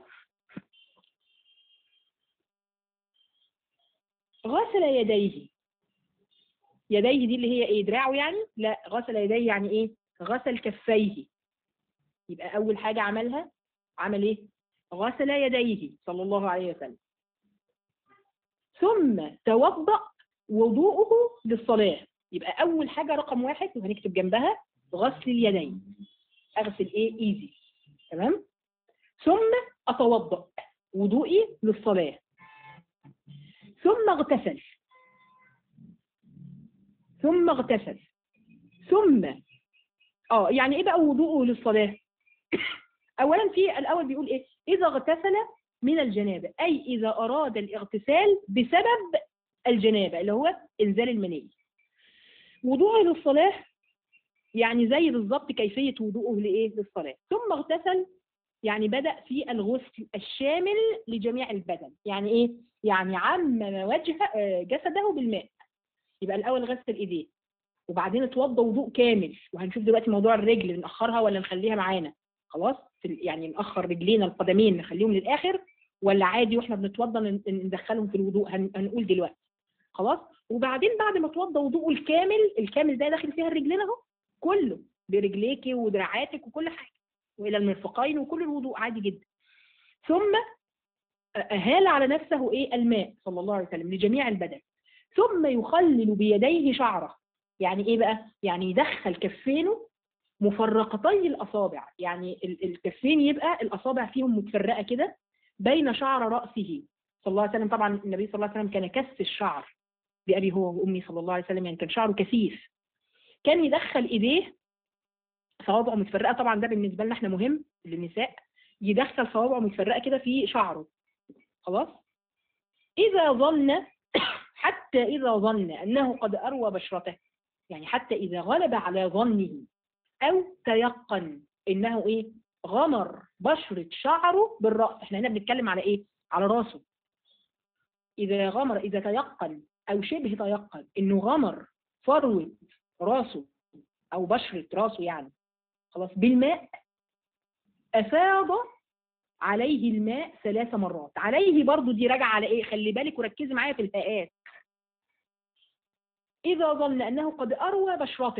Speaker 1: غسل يديه يديه دي اللي هي ايه دراعه يعني لا غسل يديه يعني ايه غسل كفيه يبقى اول حاجة عملها عمل ايه غسل يديه صلى الله عليه وسلم ثم توضأ وضوءه للصلاة يبقى أول حاجة رقم واحد وهنكتب جنبها غسل اليدين أغسل إيه إيزي تمام ثم أتوضأ وضوئي للصلاة ثم اغتسل ثم اغتسل ثم اه يعني ايه بقى وضوءه للصلاة اولا في الاول بيقول ايه اذا اغتسل من الجنابة اي اذا اراد الاغتسال بسبب الجنابة اللي هو انزال المني وضوءه للصلاة يعني زي بالظبط كيفية وضوءه لإيه للصلاة ثم اغتسل يعني بدأ في الغسل الشامل لجميع البدن يعني إيه يعني عمم وجه آه، جسده بالماء يبقى الأول غسل إيديه وبعدين اتوضى وضوء كامل وهنشوف دلوقتي موضوع الرجل نأخرها ولا نخليها معانا خلاص في ال- يعني نأخر رجلينا القدمين نخليهم للآخر ولا عادي واحنا بنتوضى ن- ندخلهم في الوضوء هن- هنقول دلوقتي خلاص وبعدين بعد ما توضى وضوءه الكامل الكامل ده داخل فيها الرجلين اهو كله برجليكي ودراعاتك وكل حاجه والى المرفقين وكل الوضوء عادي جدا ثم اهال على نفسه ايه الماء صلى الله عليه وسلم لجميع البدن ثم يخلل بيديه شعره يعني ايه بقى يعني يدخل كفينه مفرقتي الاصابع يعني ال- الكفين يبقى الاصابع فيهم متفرقه كده بين شعر راسه صلى الله عليه وسلم طبعا النبي صلى الله عليه وسلم كان كث الشعر بأبي هو وأمي صلى الله عليه وسلم يعني كان شعره كثيف كان يدخل إيديه صوابعه متفرقة طبعا ده بالنسبة لنا احنا مهم للنساء يدخل صوابعه متفرقة كده في شعره خلاص إذا ظن حتى إذا ظن أنه قد أروى بشرته يعني حتى إذا غلب على ظنه أو تيقن إنه إيه غمر بشرة شعره بالرأس احنا هنا بنتكلم على إيه على راسه إذا غمر إذا تيقن أو شبه تيقن إنه غمر فروة راسه أو بشرة راسه يعني خلاص بالماء أفاض عليه الماء ثلاث مرات عليه برضو دي راجعة على إيه خلي بالك وركزي معايا في الهاءات إذا ظن أنه قد أروى بشرته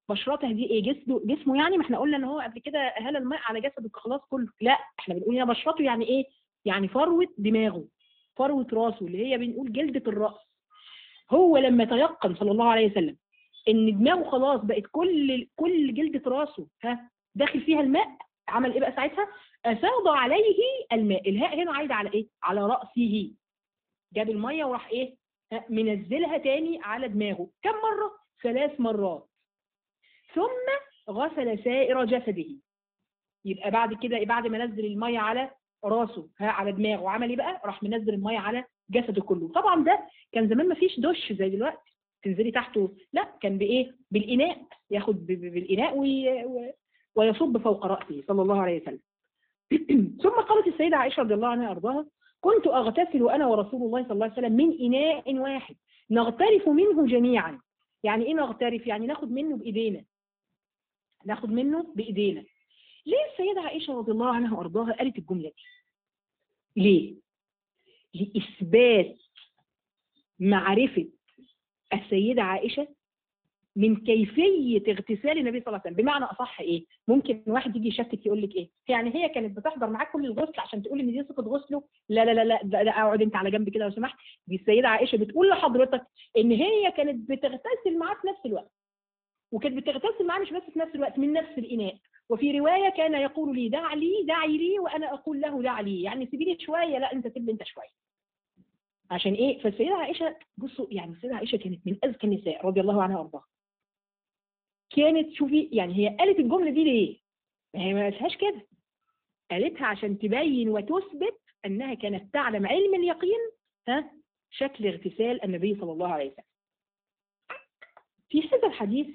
Speaker 1: بشرته دي ايه جسده جسمه يعني ما احنا قلنا ان هو قبل كده اهال الماء على جسده خلاص كله لا احنا بنقول هنا بشرته يعني ايه يعني فروه دماغه فروه راسه اللي هي بنقول جلده الراس هو لما تيقن صلى الله عليه وسلم ان دماغه خلاص بقت كل كل جلده راسه ها داخل فيها الماء عمل ايه بقى ساعتها افاض عليه الماء الهاء هنا عايده على ايه على راسه جاب الميه وراح ايه ها، منزلها تاني على دماغه كم مره ثلاث مرات ثم غسل سائر جسده يبقى بعد كده إيه؟ بعد ما نزل الميه على راسه ها على دماغه وعمل ايه بقى راح منزل الميه على جسده كله طبعا ده كان زمان ما فيش دش زي دلوقتي تنزلي تحته لا كان بايه بالاناء ياخد ب- ب- بالاناء وي... و- ويصب فوق راسه صلى الله عليه وسلم ثم قالت السيده عائشه رضي الله عنها وارضاها كنت اغتسل انا ورسول الله صلى الله عليه وسلم من اناء واحد نغترف منه جميعا يعني ايه نغترف يعني ناخد منه بايدينا ناخد منه بايدينا ليه السيده عائشه رضي الله عنها وارضاها قالت الجمله دي ليه لاثبات معرفه السيده عائشه من كيفيه اغتسال النبي صلى الله عليه وسلم بمعنى اصح ايه ممكن واحد يجي يشكك يقول لك ايه يعني هي كانت بتحضر معاك كل الغسل عشان تقول ان دي صفه غسله لا لا لا لا ده, ده اقعد انت على جنب كده لو سمحت دي السيده عائشه بتقول لحضرتك ان هي كانت بتغتسل معاه في نفس الوقت وكانت بتغتسل معاه مش بس في نفس الوقت من نفس الاناء وفي روايه كان يقول لي دع لي دعي لي وانا اقول له دع لي يعني سيبيني شويه لا انت سيب انت شويه عشان ايه فالسيده عائشه بصوا يعني السيده عائشه كانت من اذكى النساء رضي الله عنها وارضاها كانت شوفي يعني هي قالت الجمله دي ليه؟ ما هي ما قالتهاش كده قالتها عشان تبين وتثبت انها كانت تعلم علم اليقين ها شكل اغتسال النبي صلى الله عليه وسلم. في هذا الحديث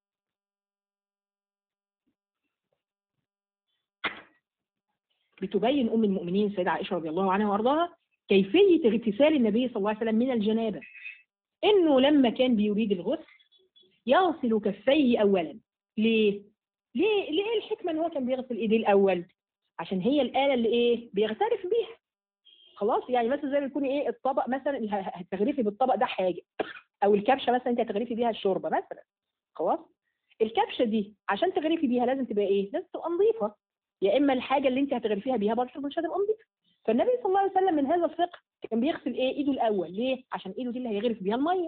Speaker 1: بتبين ام المؤمنين السيده عائشه رضي الله عنها وارضاها كيفيه اغتسال النبي صلى الله عليه وسلم من الجنابه. انه لما كان بيريد الغسل يغسل كفيه اولا ليه ليه ليه إيه الحكمه ان هو كان بيغسل ايديه الاول عشان هي الاله اللي ايه بيغترف بيها خلاص يعني مثلا زي ما يكون ايه الطبق مثلا اللي ه- هتغرفي بالطبق ده حاجه او الكبشه مثلا انت هتغرفي بيها الشوربه مثلا خلاص الكبشه دي عشان تغرفي بيها لازم تبقى ايه لازم تبقى نظيفه يا اما الحاجه اللي انت هتغرفيها بيها برضه مش هتبقى نظيفه فالنبي صلى الله عليه وسلم من هذا الفقه كان بيغسل ايه ايده الاول ليه عشان ايده دي اللي هيغرف بيها الميه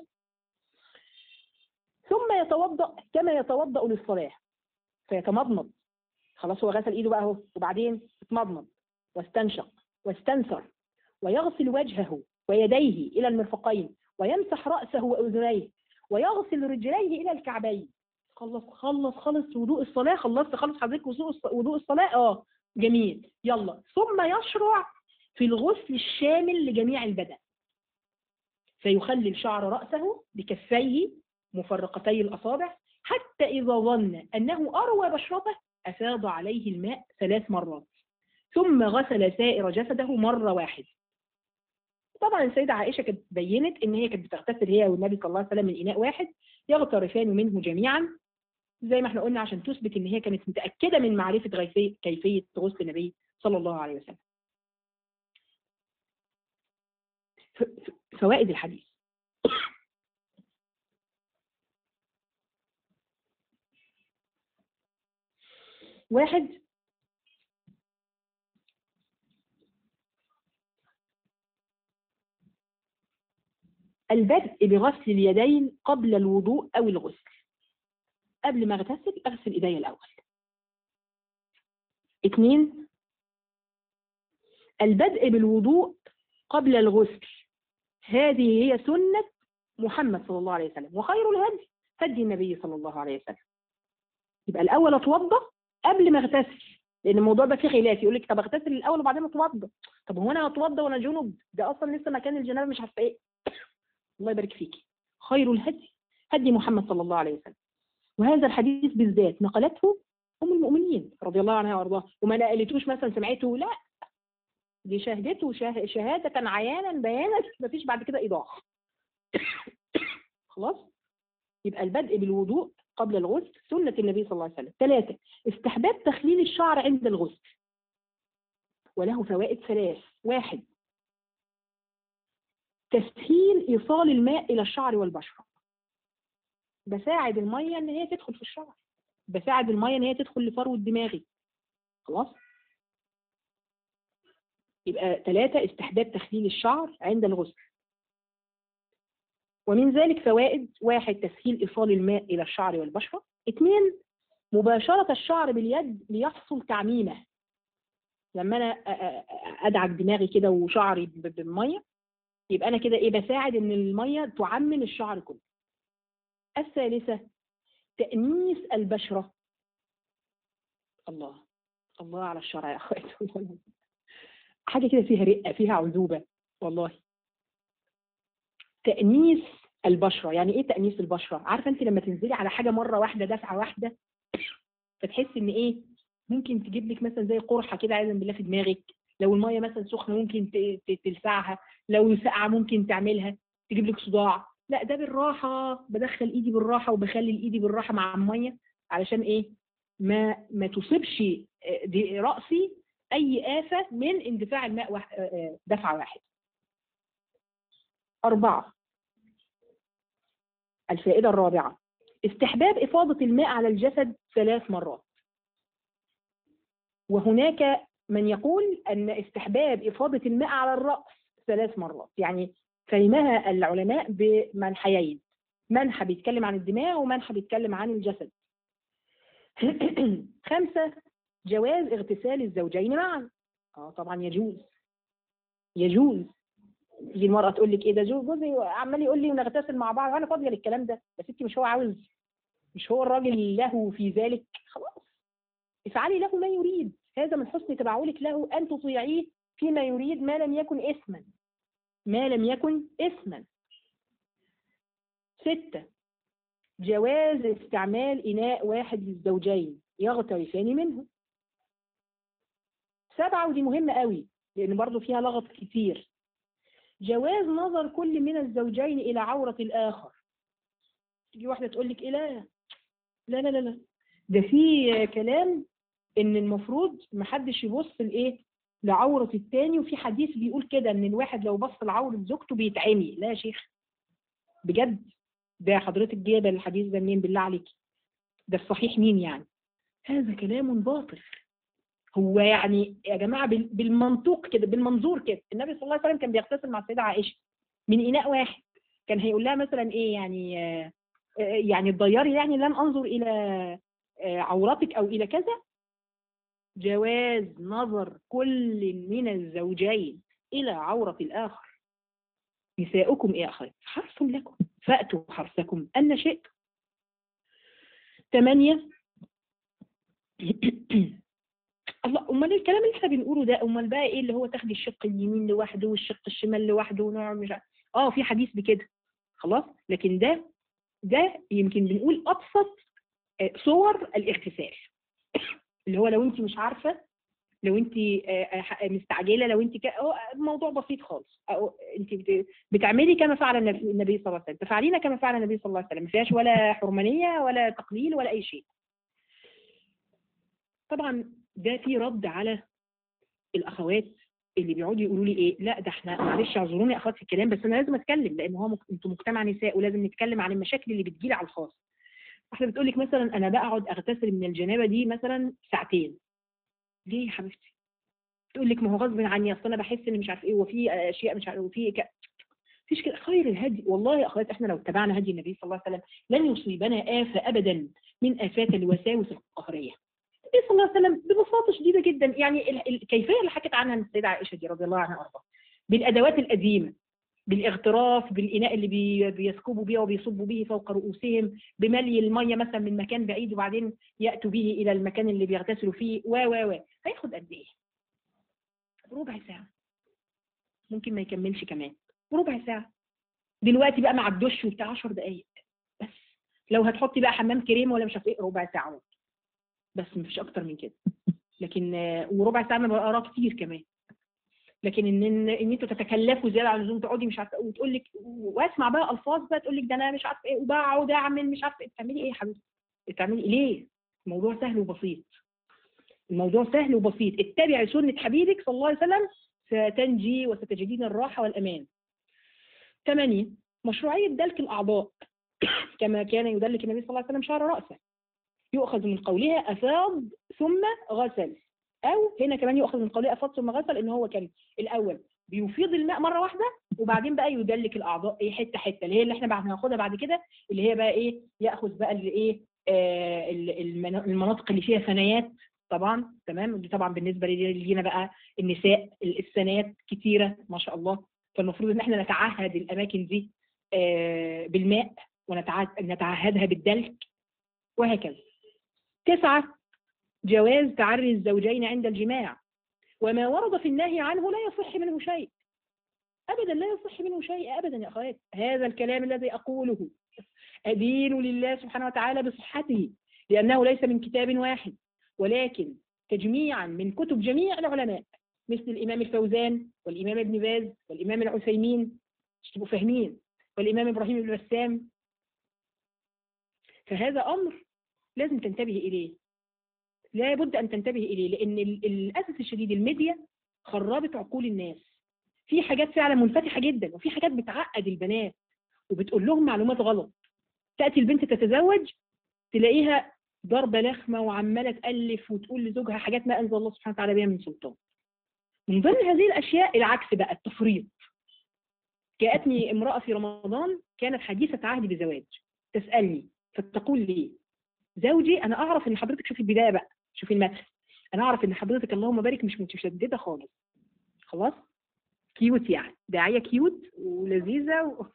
Speaker 1: ثم يتوضا كما يتوضا للصلاه فيتمضمض خلاص هو غسل ايده بقى اهو وبعدين اتمضمض واستنشق واستنثر ويغسل وجهه ويديه الى المرفقين ويمسح راسه واذنيه ويغسل رجليه الى الكعبين خلص خلص خلص وضوء الصلاه خلصت خلص حضرتك وضوء الص- وضوء الصلاه اه جميل يلا ثم يشرع في الغسل الشامل لجميع البدن فيخلل شعر راسه بكفيه مفرقتي الأصابع حتى إذا ظن أنه أروى بشرته أفاض عليه الماء ثلاث مرات ثم غسل سائر جسده مرة واحدة طبعا السيدة عائشة كانت بينت إن هي كانت بتغتسل هي والنبي صلى الله عليه وسلم من إناء واحد يغترفان منه جميعا زي ما احنا قلنا عشان تثبت إن هي كانت متأكدة من معرفة غيفية كيفية غسل النبي صلى الله عليه وسلم ف- ف- فوائد الحديث واحد البدء بغسل اليدين قبل الوضوء أو الغسل قبل ما اغتسل اغسل ايدي الأول اثنين البدء بالوضوء قبل الغسل هذه هي سنة محمد صلى الله عليه وسلم وخير الهدي هدي النبي صلى الله عليه وسلم يبقى الأول أتوضأ قبل ما اغتسل لان الموضوع ده فيه خلاف يقول لك طب اغتسل الاول وبعدين اتوضى طب هو انا هتوضى وانا جنب ده اصلا لسه مكان الجنابه مش عارفه ايه الله يبارك فيكي خير الهدي هدي محمد صلى الله عليه وسلم وهذا الحديث بالذات نقلته ام المؤمنين رضي الله عنها وارضاها وما نقلتوش مثلا سمعته لا دي شهدته شه- شهاده عيانا بيانا مفيش بعد كده ايضاح خلاص يبقى البدء بالوضوء قبل الغسل سنة النبي صلى الله عليه وسلم ثلاثة استحباب تخليل الشعر عند الغسل وله فوائد ثلاث واحد تسهيل إيصال الماء إلى الشعر والبشرة بساعد الميه ان هي تدخل في الشعر بساعد الميه ان هي تدخل لفروه دماغي خلاص يبقى ثلاثة استحباب تخليل الشعر عند الغسل ومن ذلك فوائد واحد تسهيل إيصال الماء إلى الشعر والبشرة اثنين مباشرة الشعر باليد ليحصل تعميمه لما أنا أدعك دماغي كده وشعري بالمية يبقى أنا كده إيه بساعد إن المية تعمم الشعر كله الثالثة تأنيس البشرة الله الله على الشرع يا أخوات حاجة كده فيها رقة فيها عذوبة والله تأنيس البشرة يعني ايه تأنيس البشرة عارفة انت لما تنزلي على حاجة مرة واحدة دفعة واحدة فتحس ان ايه ممكن تجيب لك مثلا زي قرحة كده عايزا بالله في دماغك لو المية مثلا سخنة ممكن تلسعها لو ساقعة ممكن تعملها تجيب لك صداع لا ده بالراحة بدخل ايدي بالراحة وبخلي ايدي بالراحة مع المية علشان ايه ما ما تصيبش دي رأسي اي آفة من اندفاع الماء واحد دفعة واحد أربعة الفائدة الرابعة استحباب إفاضة الماء على الجسد ثلاث مرات وهناك من يقول أن استحباب إفاضة الماء على الرأس ثلاث مرات يعني فهمها العلماء بمنحيين منحى بيتكلم عن الدماغ ومنحى بيتكلم عن الجسد خمسة جواز اغتسال الزوجين معا اه طبعا يجوز يجوز تيجي المرأة تقول لك ايه ده جوزي عمال يقول لي ونغتسل مع بعض وانا فاضية للكلام ده بس انت مش هو عاوز مش هو الراجل له في ذلك خلاص افعلي له ما يريد هذا من حسن تبعولك له ان تطيعيه فيما يريد ما لم يكن اثما ما لم يكن اثما ستة جواز استعمال إناء واحد للزوجين يغترفان منه سبعة ودي مهمة قوي لأن برضو فيها لغط كتير جواز نظر كل من الزوجين إلى عورة الآخر تيجي واحدة تقول لك إيه لا لا لا لا لا ده في كلام إن المفروض محدش يبص لإيه لعورة التاني وفي حديث بيقول كده إن الواحد لو بص لعورة زوجته بيتعمي لا يا شيخ بجد ده حضرتك جايبه الحديث ده منين بالله عليك ده الصحيح مين يعني هذا كلام باطل هو يعني يا جماعه بالمنطوق كده بالمنظور كده النبي صلى الله عليه وسلم كان بيغتسل مع السيده عائشه من اناء واحد كان هيقول لها مثلا ايه يعني يعني الضياري يعني لم انظر الى عورتك او الى كذا جواز نظر كل من الزوجين الى عوره الاخر نساؤكم ايه اخوات حرث لكم فاتوا حرثكم ان شئتم ثمانية الله امال الكلام اللي احنا بنقوله ده امال بقى ايه اللي هو تاخدي الشق اليمين لوحده والشق الشمال لوحده ونوع مش اه في حديث بكده خلاص لكن ده ده يمكن بنقول ابسط صور الاغتسال اللي هو لو انت مش عارفه لو انت مستعجله لو انت الموضوع بسيط خالص انت بتعملي كما فعل النبي صلى الله عليه وسلم تفعلين كما فعل النبي صلى الله عليه وسلم ما فيهاش ولا حرمانيه ولا تقليل ولا اي شيء طبعا ده في رد على الاخوات اللي بيقعدوا يقولوا لي ايه لا ده احنا معلش اعذروني يا اخوات في الكلام بس انا لازم اتكلم لان هو مك... انتوا مجتمع نساء ولازم نتكلم عن المشاكل اللي بتجيلي على الخاص واحده بتقول لك مثلا انا بقعد اغتسل من الجنابه دي مثلا ساعتين ليه يا حبيبتي تقول لك ما هو غصب عني اصل انا بحس ان مش عارف ايه وفي اشياء مش عارف وفي ك... فيش كده خير الهدي والله يا اخوات احنا لو اتبعنا هدي النبي صلى الله عليه وسلم لن يصيبنا آفة ابدا من آفات الوساوس القهريه النبي صلى الله عليه وسلم ببساطه شديده جدا يعني الكيفيه اللي حكت عنها السيده عائشه دي رضي الله عنها وارضاها بالادوات القديمه بالاغتراف بالاناء اللي بي بيسكبوا بيه وبيصبوا به فوق رؤوسهم بملي الميه مثلا من مكان بعيد وبعدين ياتوا به الى المكان اللي بيغتسلوا فيه و و و هياخد قد ايه؟ ربع ساعه ممكن ما يكملش كمان ربع ساعه دلوقتي بقى مع الدش وبتاع 10 دقائق بس لو هتحطي بقى حمام كريم ولا مش عارف ايه ربع ساعه بس مفيش اكتر من كده لكن وربع ساعه انا بقراه كتير كمان لكن ان ان, إن انتوا تتكلفوا زياده عن اللزوم تقعدي مش عارفه وتقول لك واسمع بقى الفاظ بقى تقول لك ده انا مش عارفه ايه وبقعد اعمل مش عارفه ايه بتعملي ايه يا حبيبتي؟ بتعملي إيه؟ ليه؟ الموضوع سهل وبسيط الموضوع سهل وبسيط اتبعي سنه حبيبك صلى الله عليه وسلم ستنجي وستجدين الراحه والامان ثمانية مشروعيه دلك الاعضاء كما كان يدلك النبي صلى الله عليه وسلم شعر رأسه يؤخذ من قولها أفاض ثم غسل أو هنا كمان يؤخذ من قولها أفاض ثم غسل إن هو كان الأول بيفيض الماء مرة واحدة وبعدين بقى يدلك الأعضاء إيه حتة حتة اللي هي اللي إحنا بعد هناخدها بعد كده اللي هي بقى إيه يأخذ بقى اللي إيه آه المناطق اللي فيها ثنايات طبعا تمام دي طبعا بالنسبة لينا بقى النساء الثنايات كتيرة ما شاء الله فالمفروض ان احنا نتعهد الاماكن دي آه بالماء ونتعهدها بالدلك وهكذا تسعة جواز تعري الزوجين عند الجماع وما ورد في النهي عنه لا يصح منه شيء أبدا لا يصح منه شيء أبدا يا أخوات هذا الكلام الذي أقوله أدين لله سبحانه وتعالى بصحته لأنه ليس من كتاب واحد ولكن تجميعا من كتب جميع العلماء مثل الإمام الفوزان والإمام ابن باز والإمام العثيمين مش تبقوا فاهمين والإمام إبراهيم بن بسام فهذا أمر لازم تنتبه إليه لا بد أن تنتبه إليه لأن للأسف الشديد الميديا خربت عقول الناس في حاجات فعلا منفتحة جدا وفي حاجات بتعقد البنات وبتقول لهم معلومات غلط تأتي البنت تتزوج تلاقيها ضربة لخمة وعمالة تألف وتقول لزوجها حاجات ما أنزل الله سبحانه وتعالى بها من سلطان من ضمن هذه الأشياء العكس بقى التفريط جاءتني امرأة في رمضان كانت حديثة عهد بزواج تسألني فتقول لي زوجي أنا أعرف إن حضرتك شوفي البداية بقى شوفي المثل أنا أعرف إن حضرتك اللهم بارك مش متشددة خالص خلاص كيوت يعني داعية كيوت ولذيذة و...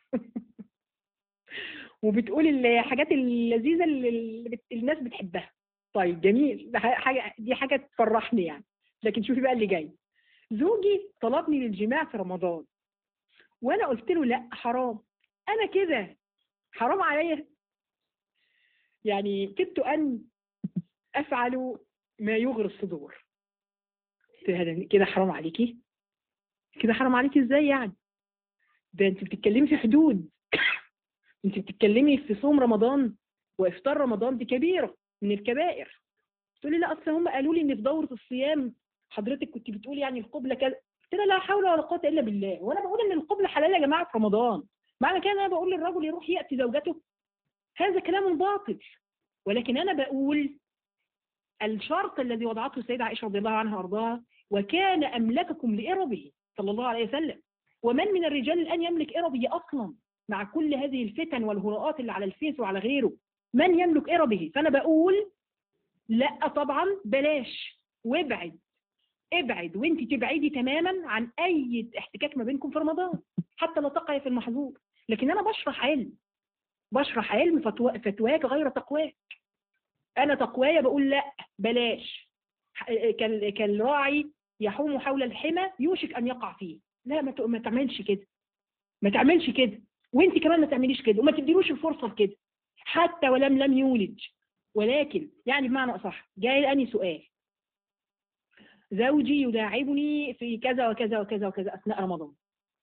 Speaker 1: وبتقول الحاجات اللذيذة اللي الناس بتحبها طيب جميل ده حاجة دي حاجة تفرحني يعني لكن شوفي بقى اللي جاي زوجي طلبني للجماع في رمضان وانا قلت له لا حرام انا كده حرام عليا يعني كدت ان افعل ما يغري الصدور كده حرام عليكي كده حرام عليكي ازاي يعني ده انت بتتكلمي في حدود انت بتتكلمي في صوم رمضان وافطار رمضان دي كبيره من الكبائر تقولي لا اصل هم قالوا لي ان في دوره الصيام حضرتك كنت بتقولي يعني القبله كذا قلت لها لا حول ولا قوه الا بالله وانا بقول ان القبله حلال يا جماعه في رمضان معنى كده انا بقول للرجل يروح ياتي زوجته هذا كلام باطل ولكن انا بقول الشرط الذي وضعته السيده عائشه رضي الله عنها وارضاها وكان املككم لاربه صلى الله عليه وسلم ومن من الرجال الان يملك اربه اصلا مع كل هذه الفتن والهراءات اللي على الفيس وعلى غيره من يملك اربه فانا بقول لا طبعا بلاش وابعد ابعد وانت تبعدي تماما عن اي احتكاك ما بينكم في رمضان حتى لا تقعي في المحظور لكن انا بشرح علم بشرح علم فتو... فتواك غير تقواك انا تقوايا بقول لا بلاش كالراعي يحوم حول الحمى يوشك ان يقع فيه لا ما, ت... ما تعملش كده ما تعملش كده وانت كمان ما تعمليش كده وما تديلوش الفرصه لكده حتى ولم لم يولج ولكن يعني بمعنى اصح جاي اني سؤال زوجي يداعبني في كذا وكذا وكذا وكذا أثناء رمضان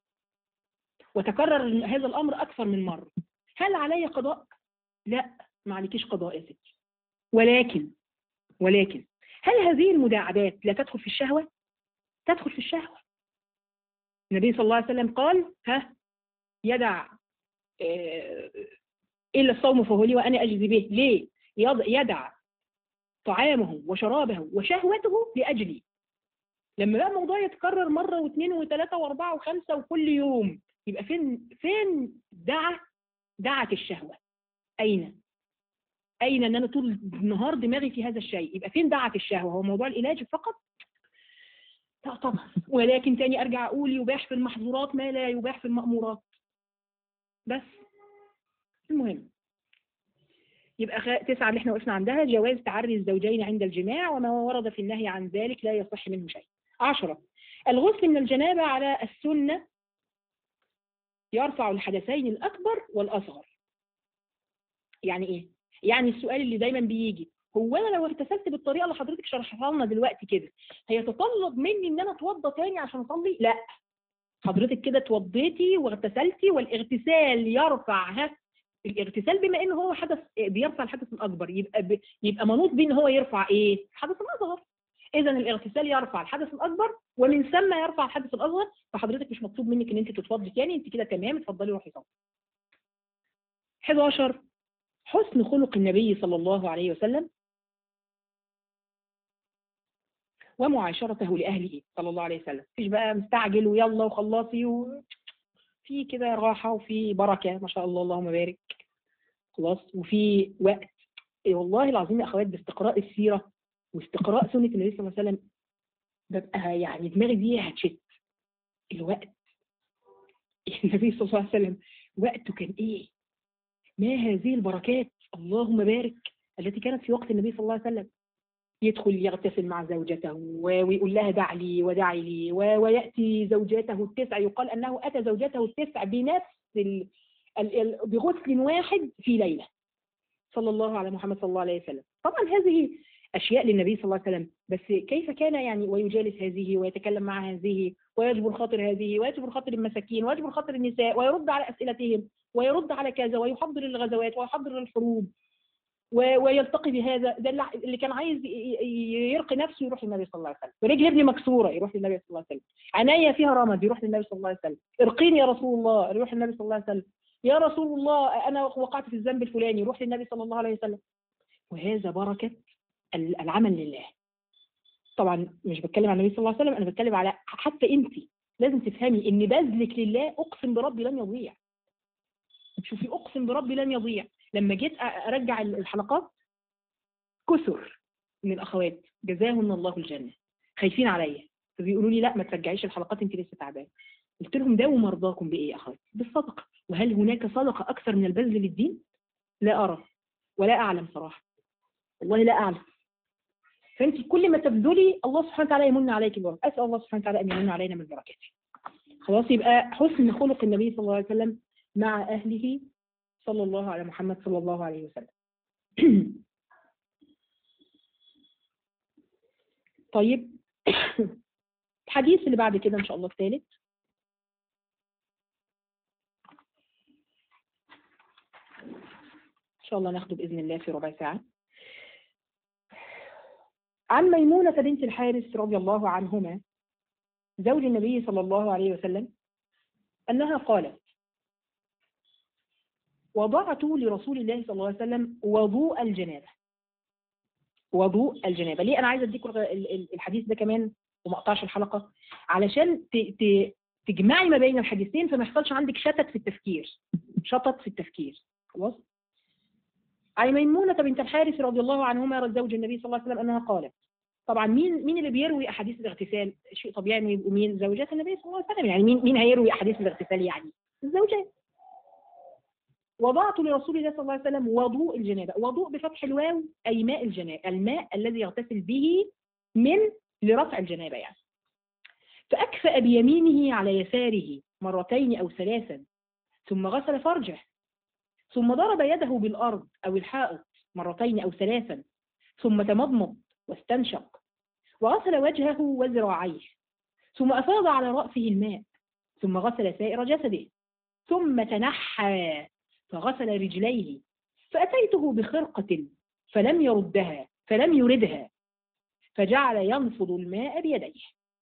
Speaker 1: وتكرر هذا الأمر أكثر من مرة هل علي قضاء؟ لا ما عليكيش قضاء يا ستي ولكن ولكن هل هذه المداعبات لا تدخل في الشهوة؟ تدخل في الشهوة النبي صلى الله عليه وسلم قال ها يدع إلا الصوم فهو لي وأنا أجزي به ليه؟ يدع طعامه وشرابه وشهوته لأجلي لما بقى الموضوع يتكرر مرة واثنين وثلاثة واربعة وخمسة وكل يوم يبقى فين فين دعا دعت الشهوة أين أين أن أنا طول النهار دماغي في هذا الشيء يبقى فين دعت الشهوة هو موضوع العلاج فقط لا طبعا ولكن تاني أرجع أقول يباح في المحظورات ما لا يباح في المأمورات بس المهم يبقى تسعة اللي احنا وقفنا عندها جواز تعري الزوجين عند الجماع وما ورد في النهي عن ذلك لا يصح منه شيء عشرة الغسل من الجنابة على السنة يرفع الحدثين الأكبر والأصغر يعني إيه؟ يعني السؤال اللي دايما بيجي هو أنا لو اغتسلت بالطريقة اللي حضرتك شرحها لنا دلوقتي كده هيتطلب مني إن أنا أتوضى تاني عشان أصلي؟ لا حضرتك كده اتوضيتي واغتسلتي والاغتسال يرفع الاغتسال بما ان هو حدث بيرفع الحدث الاكبر يبقى ب... يبقى منوط بيه ان هو يرفع ايه الحدث الاصغر اذا الاغتسال يرفع الحدث الاكبر ومن ثم يرفع الحدث الاصغر فحضرتك مش مطلوب منك ان انت تتفضي تاني انت كده تمام اتفضلي روحي صلي 11 حسن خلق النبي صلى الله عليه وسلم ومعاشرته لأهله صلى الله عليه وسلم مفيش بقى مستعجل ويلا وخلصي و... في كده راحة وفي بركة ما شاء الله اللهم بارك خلاص وفي وقت إيه والله العظيم يا أخوات باستقراء السيرة واستقراء سنة النبي صلى الله عليه وسلم ببقى يعني دماغي دي هتشت الوقت النبي صلى الله عليه وسلم وقته كان ايه ما هذه البركات اللهم بارك التي كانت في وقت النبي صلى الله عليه وسلم يدخل يغتسل مع زوجته ويقول لها دع لي ودعي لي ويأتي زوجاته التسع يقال أنه أتى زوجته التسع بنفس ال... ال... ال... بغسل واحد في ليلة صلى الله على محمد صلى الله عليه وسلم طبعا هذه أشياء للنبي صلى الله عليه وسلم بس كيف كان يعني ويجالس هذه ويتكلم مع هذه ويجبر خاطر هذه ويجبر خاطر المساكين ويجبر خاطر النساء ويرد على أسئلتهم ويرد على كذا ويحضر الغزوات ويحضر الحروب ويلتقي بهذا ده اللي كان عايز يرقي نفسه يروح للنبي صلى الله عليه وسلم ورجل ابني مكسوره يروح للنبي صلى الله عليه وسلم عناية فيها رمد يروح للنبي صلى الله عليه وسلم ارقيني يا رسول الله يروح للنبي صلى الله عليه وسلم يا رسول الله انا وقعت في الذنب الفلاني يروح للنبي صلى الله عليه وسلم وهذا بركه العمل لله طبعا مش بتكلم عن النبي صلى الله عليه وسلم انا بتكلم على حتى انت لازم تفهمي ان بذلك لله اقسم بربي لن يضيع شوفي اقسم بربي لن يضيع لما جيت ارجع الحلقات كثر من الاخوات جزاهن الله الجنه خايفين عليا فبيقولوا لي لا ما ترجعيش الحلقات انت لسه تعبانه قلت لهم داووا مرضاكم بايه يا اخوات بالصدقه وهل هناك صدقه اكثر من البذل للدين لا ارى ولا اعلم صراحه والله لا اعلم فانت كل ما تبذلي الله سبحانه وتعالى يمن عليك البركه اسال الله سبحانه وتعالى ان يمن علينا من بركاته خلاص يبقى حسن خلق النبي صلى الله عليه وسلم مع اهله صلى الله على محمد صلى الله عليه وسلم طيب الحديث اللي بعد كده ان شاء الله الثالث ان شاء الله ناخده باذن الله في ربع ساعه عن ميمونة بنت الحارث رضي الله عنهما زوج النبي صلى الله عليه وسلم أنها قالت وضعت لرسول الله صلى الله عليه وسلم وضوء الجنابة وضوء الجنابة ليه أنا عايزة أديكم الحديث ده كمان وما اقطعش الحلقة علشان تجمعي ما بين الحديثين فما يحصلش عندك شتت في التفكير شتت في التفكير خلاص عن ميمونة بنت الحارث رضي الله عنهما زوج النبي صلى الله عليه وسلم أنها قالت طبعا مين مين اللي بيروي احاديث الاغتسال شيء طبيعي انه يبقوا مين زوجات النبي صلى الله عليه وسلم يعني مين مين هيروي احاديث الاغتسال يعني الزوجات وضعت لرسول الله صلى الله عليه وسلم وضوء الجنابه وضوء بفتح الواو اي ماء الجنابه الماء الذي يغتسل به من لرفع الجنابه يعني فاكفأ بيمينه على يساره مرتين او ثلاثا ثم غسل فرجه ثم ضرب يده بالارض او الحائط مرتين او ثلاثا ثم تمضمض واستنشق وغسل وجهه وذراعيه ثم أفاض على رأسه الماء ثم غسل سائر جسده ثم تنحى فغسل رجليه فأتيته بخرقة فلم يردها فلم يردها فجعل ينفض الماء بيديه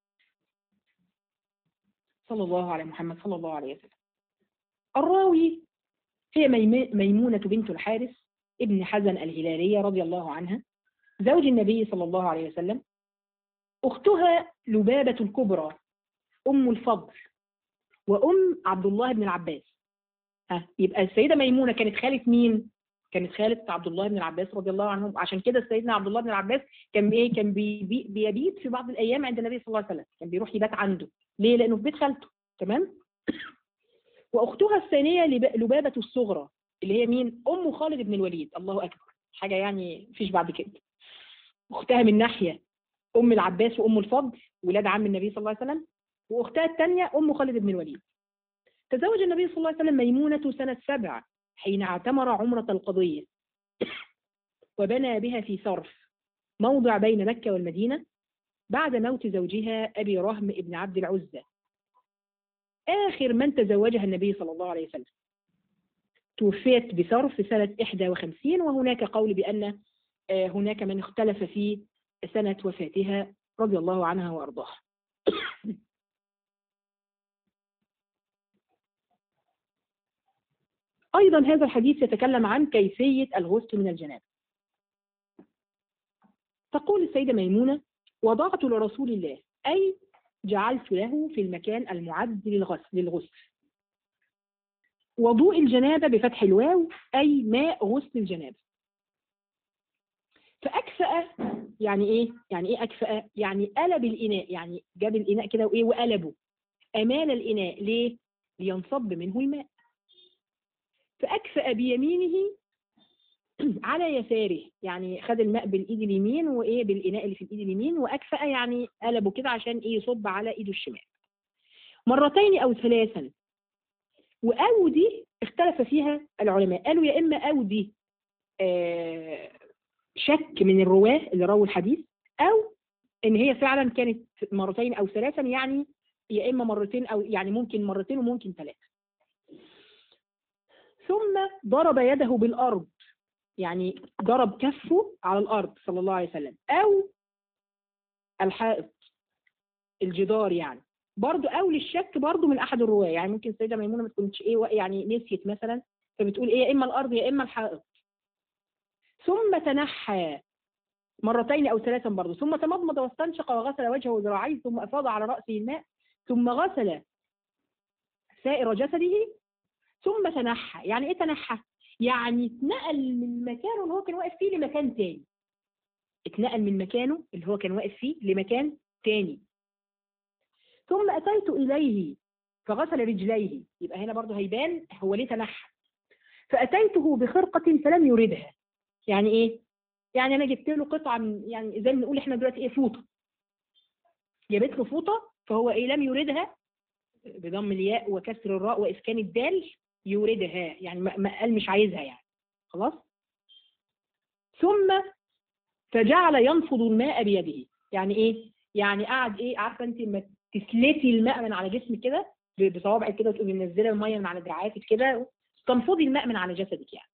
Speaker 1: صلى الله على محمد صلى الله عليه وسلم الراوي هي ميمونة بنت الحارث ابن حزن الهلالية رضي الله عنها زوج النبي صلى الله عليه وسلم أختها لبابة الكبرى أم الفضل وأم عبد الله بن العباس ها يبقى السيدة ميمونة كانت خالة مين؟ كانت خالة عبد الله بن العباس رضي الله عنهم عشان كده سيدنا عبد الله بن العباس كان ايه كان بي بي بيبيت في بعض الايام عند النبي صلى الله عليه وسلم كان بيروح يبات عنده ليه لانه في بيت خالته تمام واختها الثانيه لبابه الصغرى اللي هي مين ام خالد بن الوليد الله اكبر حاجه يعني مفيش بعد كده اختها من ناحيه ام العباس وام الفضل ولاد عم النبي صلى الله عليه وسلم واختها الثانيه ام خالد بن الوليد تزوج النبي صلى الله عليه وسلم ميمونه سنه سبع حين اعتمر عمره القضيه وبنى بها في صرف موضع بين مكه والمدينه بعد موت زوجها ابي رهم ابن عبد العزى اخر من تزوجها النبي صلى الله عليه وسلم توفيت بصرف في سنه 51 وهناك قول بان هناك من اختلف في سنة وفاتها رضي الله عنها وأرضاها أيضا هذا الحديث يتكلم عن كيفية الغسل من الجنابة تقول السيدة ميمونة وضعت لرسول الله أي جعلت له في المكان المعد للغسل للغسل وضوء الجنابة بفتح الواو أي ماء غسل الجنابة فأكفأ يعني إيه؟ يعني إيه أكفأ؟ يعني قلب الإناء يعني جاب الإناء كده وإيه وقلبه أمال الإناء ليه؟ لينصب منه الماء فأكفأ بيمينه على يساره يعني خد الماء بالايد اليمين وايه بالاناء اللي في الايد اليمين واكفأ يعني قلبه كده عشان ايه يصب على ايده الشمال مرتين او ثلاثا واو دي اختلف فيها العلماء قالوا يا اما او دي آه شك من الرواه اللي رووا الحديث او ان هي فعلا كانت مرتين او ثلاثا يعني يا اما مرتين او يعني ممكن مرتين وممكن ثلاثه ثم ضرب يده بالارض يعني ضرب كفه على الارض صلى الله عليه وسلم او الحائط الجدار يعني برضو او للشك برضو من احد الرواه يعني ممكن السيده ميمونه ما تكونش ايه يعني نسيت مثلا فبتقول ايه يا اما الارض يا اما الحائط ثم تنحى مرتين او ثلاثا برضو ثم تمضمض واستنشق وغسل وجهه وذراعيه ثم افاض على راسه الماء ثم غسل سائر جسده ثم تنحى يعني ايه تنحى يعني اتنقل من مكانه اللي هو كان واقف فيه لمكان تاني اتنقل من مكانه اللي هو كان واقف فيه لمكان تاني ثم أتيت إليه فغسل رجليه يبقى هنا برضه هيبان هو ليه تنحى فأتيته بخرقة فلم يردها يعني إيه؟ يعني أنا جبت له قطعة من يعني زي ما بنقول إحنا دلوقتي إيه فوطة جابت له فوطة فهو إيه لم يردها بضم الياء وكسر الراء وإسكان الدال يوردها يعني ما قال مش عايزها يعني خلاص ثم فجعل ينفض الماء بيده يعني ايه يعني قعد ايه عارفه انت لما تسلتي الماء من على جسمك كده بصوابعك كده وتقومي منزله الميه من على دراعاتك كده تنفضي الماء من على جسدك يعني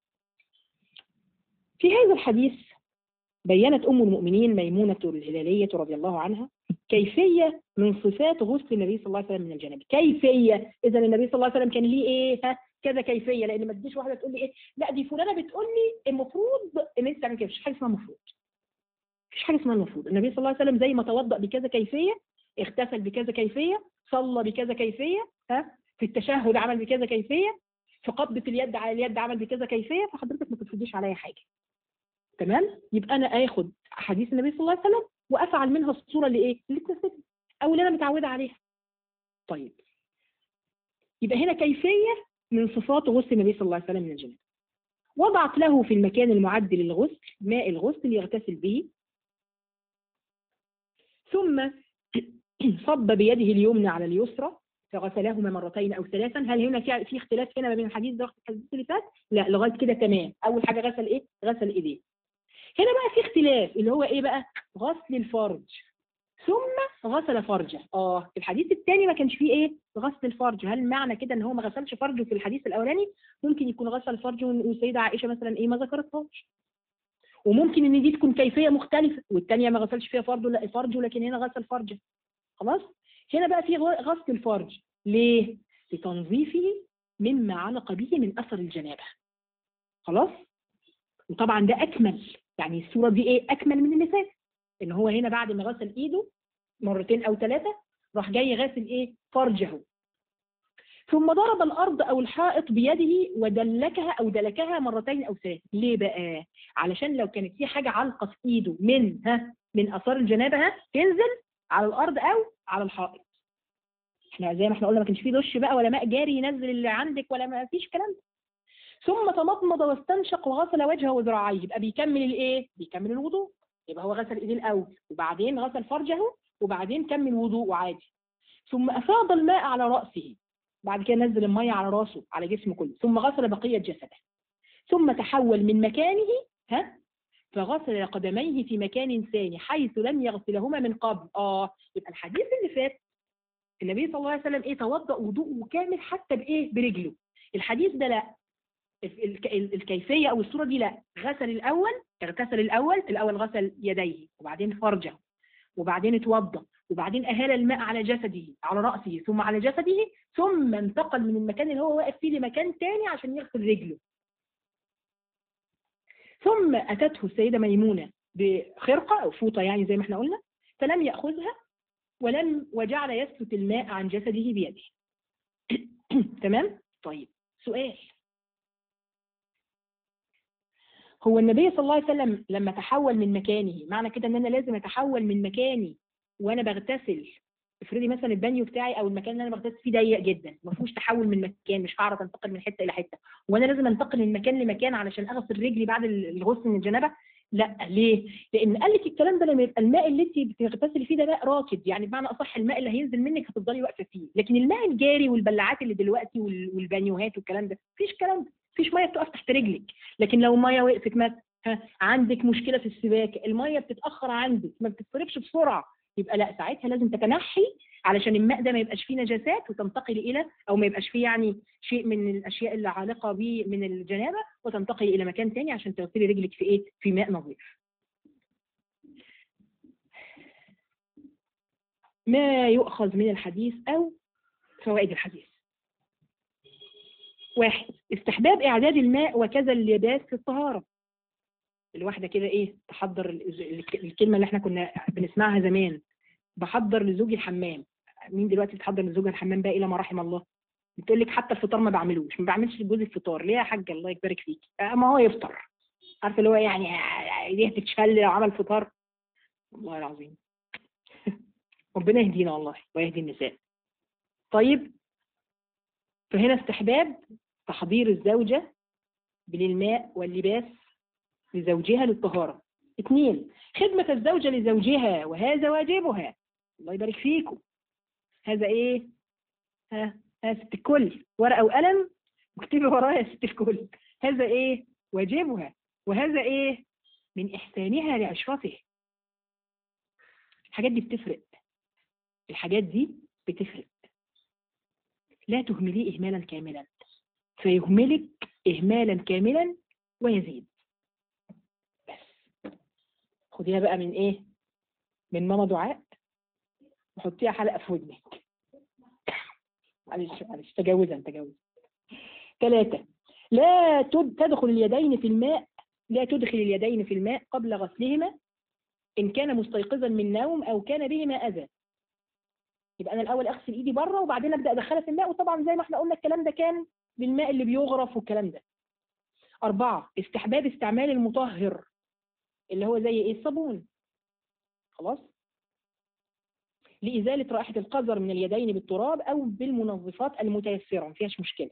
Speaker 1: في هذا الحديث بينت ام المؤمنين ميمونه الهلاليه رضي الله عنها كيفيه من صفات غسل النبي صلى الله عليه وسلم من الجنابه كيفيه اذا النبي صلى الله عليه وسلم كان ليه ايه ها كذا كيفيه لان ما تجيش واحده تقول لي ايه لا دي فلانه بتقول لي المفروض ان انت تعمل كده مفيش حاجه اسمها المفروض مفيش حاجه اسمها المفروض النبي صلى الله عليه وسلم زي ما توضأ بكذا كيفيه اغتسل بكذا كيفيه صلى بكذا كيفيه ها في التشهد عمل بكذا كيفيه في قبضه اليد على اليد عمل بكذا كيفيه فحضرتك ما تفرضيش عليا حاجه تمام يبقى انا اخد احاديث النبي صلى الله عليه وسلم وافعل منها الصوره اللي ايه اللي تناسبني او اللي انا متعوده عليها طيب يبقى هنا كيفيه من صفات غسل النبي صلى الله عليه وسلم من الجنابه وضعت له في المكان المعد للغسل ماء الغسل يغتسل به ثم صب بيده اليمنى على اليسرى فغسلهما مرتين او ثلاثا هل هنا في في اختلاف هنا ما بين الحديث ده والحديث اللي فات لا لغايه كده تمام اول حاجه غسل ايه غسل ايديه هنا بقى في اختلاف اللي هو ايه بقى غسل الفرج ثم غسل فرجه اه في الحديث الثاني ما كانش فيه ايه غسل الفرج هل معنى كده ان هو ما غسلش فرجه في الحديث الاولاني ممكن يكون غسل فرجه والسيده عائشه مثلا ايه ما ذكرتهاش وممكن ان دي تكون كيفيه مختلفه والثانيه ما غسلش فيها فرجه لا فرجه لكن هنا غسل فرجه خلاص هنا بقى في غسل الفرج ليه لتنظيفه مما علق به من اثر الجنابه خلاص وطبعا ده اكمل يعني الصوره دي ايه اكمل من اللي فات ان هو هنا بعد ما غسل ايده مرتين او ثلاثه راح جاي غاسل ايه فرجه ثم ضرب الارض او الحائط بيده ودلكها او دلكها مرتين او ثلاثه ليه بقى علشان لو كانت في حاجه علقه في ايده من ها من اثار الجنابه ها تنزل على الارض او على الحائط احنا زي ما احنا قلنا ما كانش فيه دش بقى ولا ماء جاري ينزل اللي عندك ولا ما فيش كلام ده ثم تمضمض واستنشق وغسل وجهه وذراعيه يبقى بيكمل الايه بيكمل الوضوء يبقى هو غسل ايديه الاول وبعدين غسل فرجه وبعدين كمل وضوءه عادي ثم افاض الماء على راسه بعد كده نزل الميه على راسه على جسمه كله ثم غسل بقيه جسده ثم تحول من مكانه ها فغسل قدميه في مكان ثاني حيث لم يغسلهما من قبل اه يبقى الحديث اللي فات النبي صلى الله عليه وسلم ايه توضا وضوءه كامل حتى بايه برجله الحديث ده لا الكيفيه او الصوره دي لا غسل الاول اغتسل الاول الاول غسل يديه وبعدين فرجه وبعدين اتوضا وبعدين أهال الماء على جسده على رأسه ثم على جسده ثم انتقل من المكان اللي هو واقف فيه لمكان تاني عشان يغسل رجله ثم أتته السيدة ميمونة بخرقة أو فوطة يعني زي ما احنا قلنا فلم يأخذها ولم وجعل يسلت الماء عن جسده بيده تمام؟ طيب سؤال هو النبي صلى الله عليه وسلم لما تحول من مكانه معنى كده ان انا لازم اتحول من مكاني وانا بغتسل افرضي مثلا البانيو بتاعي او المكان اللي انا بغتسل فيه ضيق جدا ما فيهوش تحول من مكان مش هعرف انتقل من حته الى حته وانا لازم انتقل من مكان لمكان علشان اغسل رجلي بعد الغسل من الجنابه لا ليه؟ لان قال لك الكلام ده لما يبقى الماء اللي انت بتغتسلي فيه ده ماء راكد يعني بمعنى اصح الماء اللي هينزل منك هتفضلي واقفه فيه لكن الماء الجاري والبلاعات اللي دلوقتي وال- والبانيوهات والكلام ده مفيش الكلام ده مفيش ميه بتقف تحت رجلك لكن لو ميه وقفت مثلا ها، عندك مشكله في السباكه الميه بتتاخر عندك ما بتتفرغش بسرعه يبقى لا ساعتها لازم تتنحي علشان الماء ده ما يبقاش فيه نجاسات وتنتقل الى او ما يبقاش فيه يعني شيء من الاشياء اللي عالقه به من الجنابه وتنتقل الى مكان تاني عشان تغسلي رجلك في ايه؟ في ماء نظيف. ما يؤخذ من الحديث او فوائد الحديث. واحد استحباب اعداد الماء وكذا اللباس في الطهاره. الواحده كده ايه تحضر ال- ال- الكلمه اللي احنا كنا بنسمعها زمان بحضر لزوجي الحمام مين دلوقتي بتحضر لزوجها الحمام بقى الى ما رحم الله بتقول لك حتى الفطار ما بعملوش ما بعملش لجوزي الفطار ليه يا حاجه الله يبارك فيكي آه، ما هو يفطر عارفه اللي هو يعني آه، ايديه تتشل لو عمل فطار والله العظيم ربنا يهدينا والله ويهدي النساء طيب فهنا استحباب تحضير الزوجة بالماء واللباس لزوجها للطهارة اثنين خدمة الزوجة لزوجها وهذا واجبها الله يبارك فيكم هذا ايه ها ها ست الكل ورقة وقلم واكتبي ورايا يا ست الكل هذا ايه واجبها وهذا ايه من احسانها لعشرته الحاجات دي بتفرق الحاجات دي بتفرق لا تهمليه إهمالا كاملا فيهملك إهمالا كاملا ويزيد بس خديها بقى من إيه من ماما دعاء وحطيها حلقة في ودنك معلش معلش تجاوزا تجاوزا ثلاثة لا تد- تدخل اليدين في الماء لا تدخل اليدين في الماء قبل غسلهما إن كان مستيقظا من نوم أو كان بهما أذى يبقى أنا الأول أغسل إيدي بره وبعدين أبدأ أدخلها في الماء وطبعا زي ما احنا قلنا الكلام ده كان بالماء اللي بيغرف والكلام ده أربعة استحباب استعمال المطهر اللي هو زي إيه الصابون خلاص لإزالة رائحة القذر من اليدين بالتراب أو بالمنظفات المتيسرة ما فيهاش مشكلة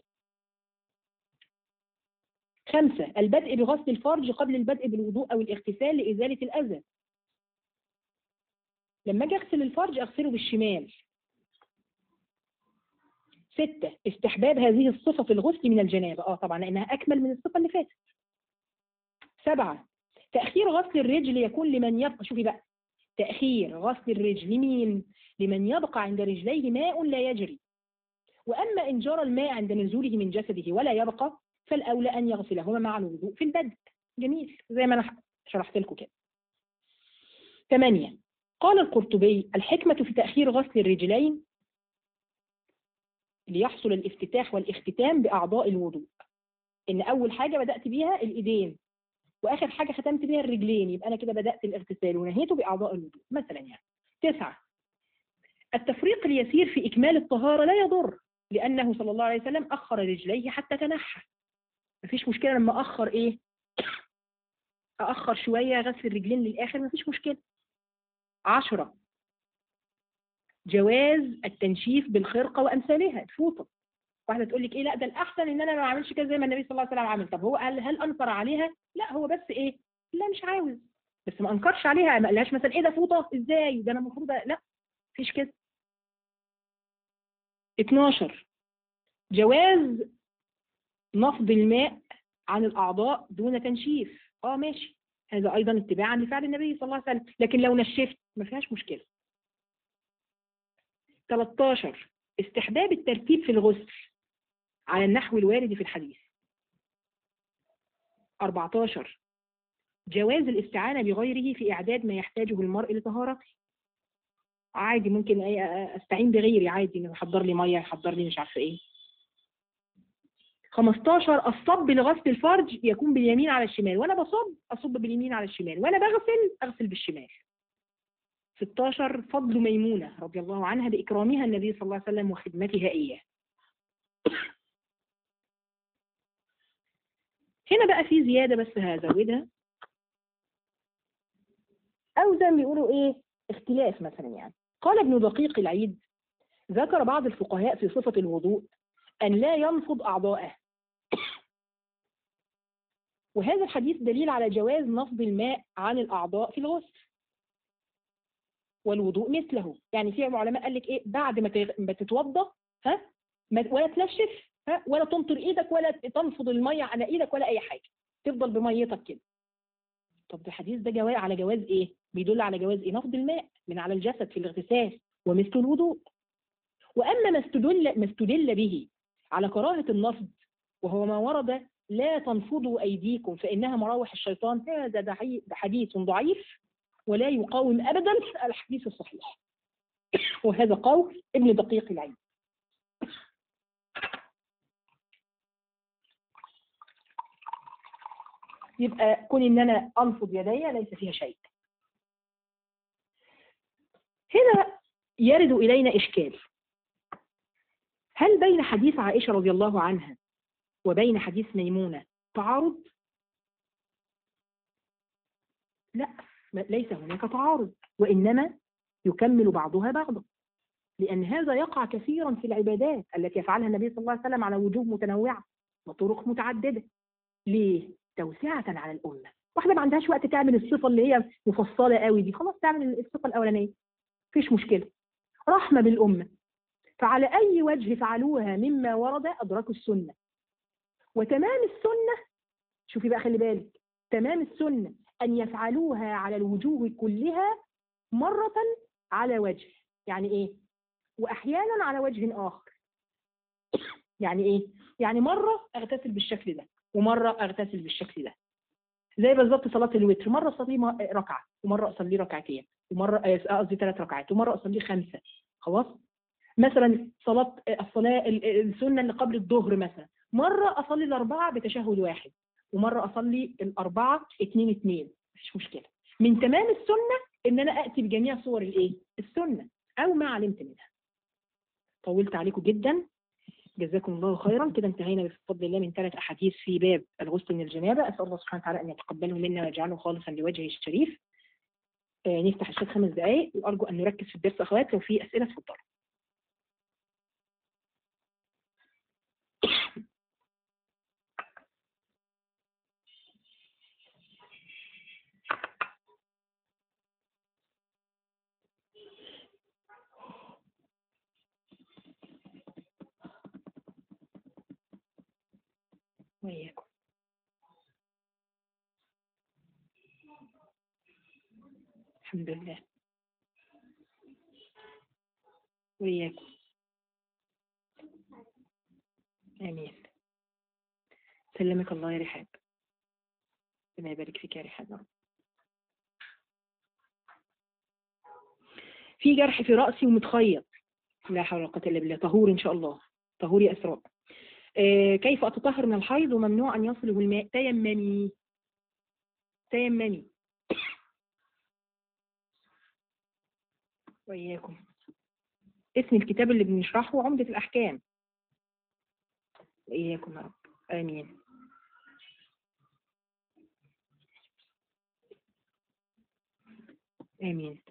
Speaker 1: خمسة البدء بغسل الفرج قبل البدء بالوضوء أو الاغتسال لإزالة الأذى لما أجي أغسل الفرج أغسله بالشمال ستة استحباب هذه الصفة في الغسل من الجنابة اه طبعا لأنها أكمل من الصفة اللي فاتت سبعة تأخير غسل الرجل يكون لمن يبقى شوفي بقى تأخير غسل الرجل لمين؟ لمن يبقى عند رجليه ماء لا يجري وأما إن جرى الماء عند نزوله من جسده ولا يبقى فالأولى أن يغسلهما مع الوضوء في البدء جميل زي ما أنا شرحت لكم كده ثمانية قال القرطبي الحكمة في تأخير غسل الرجلين ليحصل الافتتاح والاختتام بأعضاء الوضوء إن أول حاجة بدأت بيها الإيدين وآخر حاجة ختمت بيها الرجلين يبقى أنا كده بدأت الاغتسال ونهيته بأعضاء الوضوء مثلا يعني تسعة التفريق اليسير في إكمال الطهارة لا يضر لأنه صلى الله عليه وسلم أخر رجليه حتى تنحى مفيش مشكلة لما أخر إيه أأخر شوية غسل الرجلين للآخر مفيش مشكلة عشرة جواز التنشيف بالخرقة وأمثالها الفوطة واحدة تقول لك إيه لا ده الأحسن إن أنا ما أعملش كده زي ما النبي صلى الله عليه وسلم عمل طب هو قال هل أنكر عليها؟ لا هو بس إيه؟ لا مش عاوز بس ما أنكرش عليها ما قالهاش مثلا إيه ده فوطة إزاي؟ ده أنا المفروض لا مفيش كده 12 جواز نفض الماء عن الأعضاء دون تنشيف اه ماشي هذا أيضا اتباعا لفعل النبي صلى الله عليه وسلم لكن لو نشفت ما فيهاش مشكلة 13 استحباب الترتيب في الغسل على النحو الوارد في الحديث 14 جواز الاستعانة بغيره في إعداد ما يحتاجه المرء لطهارته عادي ممكن أي استعين بغيري عادي انه يحضر لي ميه يحضر لي مش عارفه ايه 15 الصب لغسل الفرج يكون باليمين على الشمال وانا بصب اصب باليمين على الشمال وانا بغسل اغسل بالشمال 16 فضل ميمونة رضي الله عنها بإكرامها النبي صلى الله عليه وسلم وخدمتها إياه هنا بقى في زيادة بس هزودها أو زي ما بيقولوا إيه اختلاف مثلا يعني قال ابن دقيق العيد ذكر بعض الفقهاء في صفة الوضوء أن لا ينفض أعضاءه وهذا الحديث دليل على جواز نفض الماء عن الأعضاء في الغسل والوضوء مثله يعني في علماء قال لك ايه بعد ما تغ- ما تتوضا ها ما- ولا تنشف ها ولا تنطر ايدك ولا تنفض الميه على ايدك ولا اي حاجه تفضل بميتك كده طب ده الحديث ده جواز على جواز ايه بيدل على جواز ايه نفض الماء من على الجسد في الاغتسال ومثل الوضوء واما ما استدل ما استدل به على كراهه النفض وهو ما ورد لا تنفضوا ايديكم فانها مراوح الشيطان هذا دعي- حديث ضعيف ولا يقاوم ابدا الحديث الصحيح وهذا قول ابن دقيق العيد يبقى كون ان انا انفض يدي ليس فيها شيء هنا يرد الينا اشكال هل بين حديث عائشه رضي الله عنها وبين حديث ميمونه تعارض لا ما- ليس هناك تعارض وإنما يكمل بعضها بعضا لأن هذا يقع كثيرا في العبادات التي يفعلها النبي صلى الله عليه وسلم على وجوه متنوعة وطرق متعددة ليه؟ توسعة على الأمة واحدة ما عندهاش وقت تعمل الصفة اللي هي مفصلة قوي دي خلاص تعمل الصفة الأولانية مفيش مشكلة رحمة بالأمة فعلى أي وجه فعلوها مما ورد أدركوا السنة وتمام السنة شوفي بقى خلي بالك تمام السنة أن يفعلوها على الوجوه كلها مرة على وجه يعني إيه؟ وأحيانا على وجه آخر يعني إيه؟ يعني مرة أغتسل بالشكل ده ومرة أغتسل بالشكل ده زي بالظبط صلاة الوتر مرة أصلي م- ركعة ومرة أصلي ركعتين ومرة آه، قصدي ثلاث ركعات ومرة أصلي خمسة خلاص مثلا صلاة الصلاة ال- السنة اللي قبل الظهر مثلا مرة أصلي الأربعة بتشهد واحد ومرة أصلي الأربعة اتنين اتنين مفيش مشكلة من تمام السنة إن أنا أتي بجميع صور الإيه؟ السنة أو ما علمت منها طولت عليكم جدا جزاكم الله خيرا كده انتهينا بفضل الله من ثلاث أحاديث في باب الغسل من الجنابة أسأل الله سبحانه وتعالى أن يتقبله منا ويجعله خالصا لوجهه الشريف آه نفتح الشات خمس دقائق وأرجو أن نركز في الدرس أخوات لو في أسئلة اتفضلوا وإياكم الحمد لله وإياكم آمين سلمك الله يا رحاب ربنا يبارك فيك يا رحاب يا رب في جرح في رأسي ومتخيط لا حول ولا قوة إلا بالله طهور إن شاء الله طهور يا أسراء آه كيف أتطهر من الحيض وممنوع أن يصله الماء تيممي تيممي وإياكم اسم الكتاب اللي بنشرحه عمدة الأحكام وإياكم يا رب آمين آمين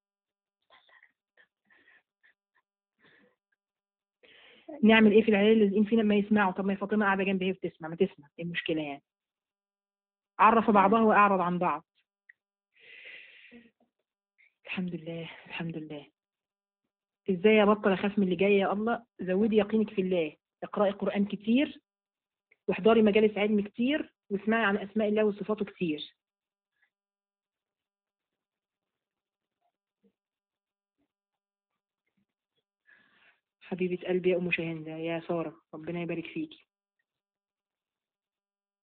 Speaker 1: نعمل ايه في العيال اللي فينا ما يسمعوا طب ما هي فاطمه قاعده جنبي هي بتسمع ما تسمع ايه المشكله يعني عرف بعضها واعرض عن بعض الحمد لله الحمد لله ازاي ابطل اخاف من اللي جاي يا الله زودي يقينك في الله اقراي قران كتير واحضري مجالس علم كتير واسمعي عن اسماء الله وصفاته كتير حبيبة قلبي يا أم شاهندة يا سارة ربنا يبارك فيكي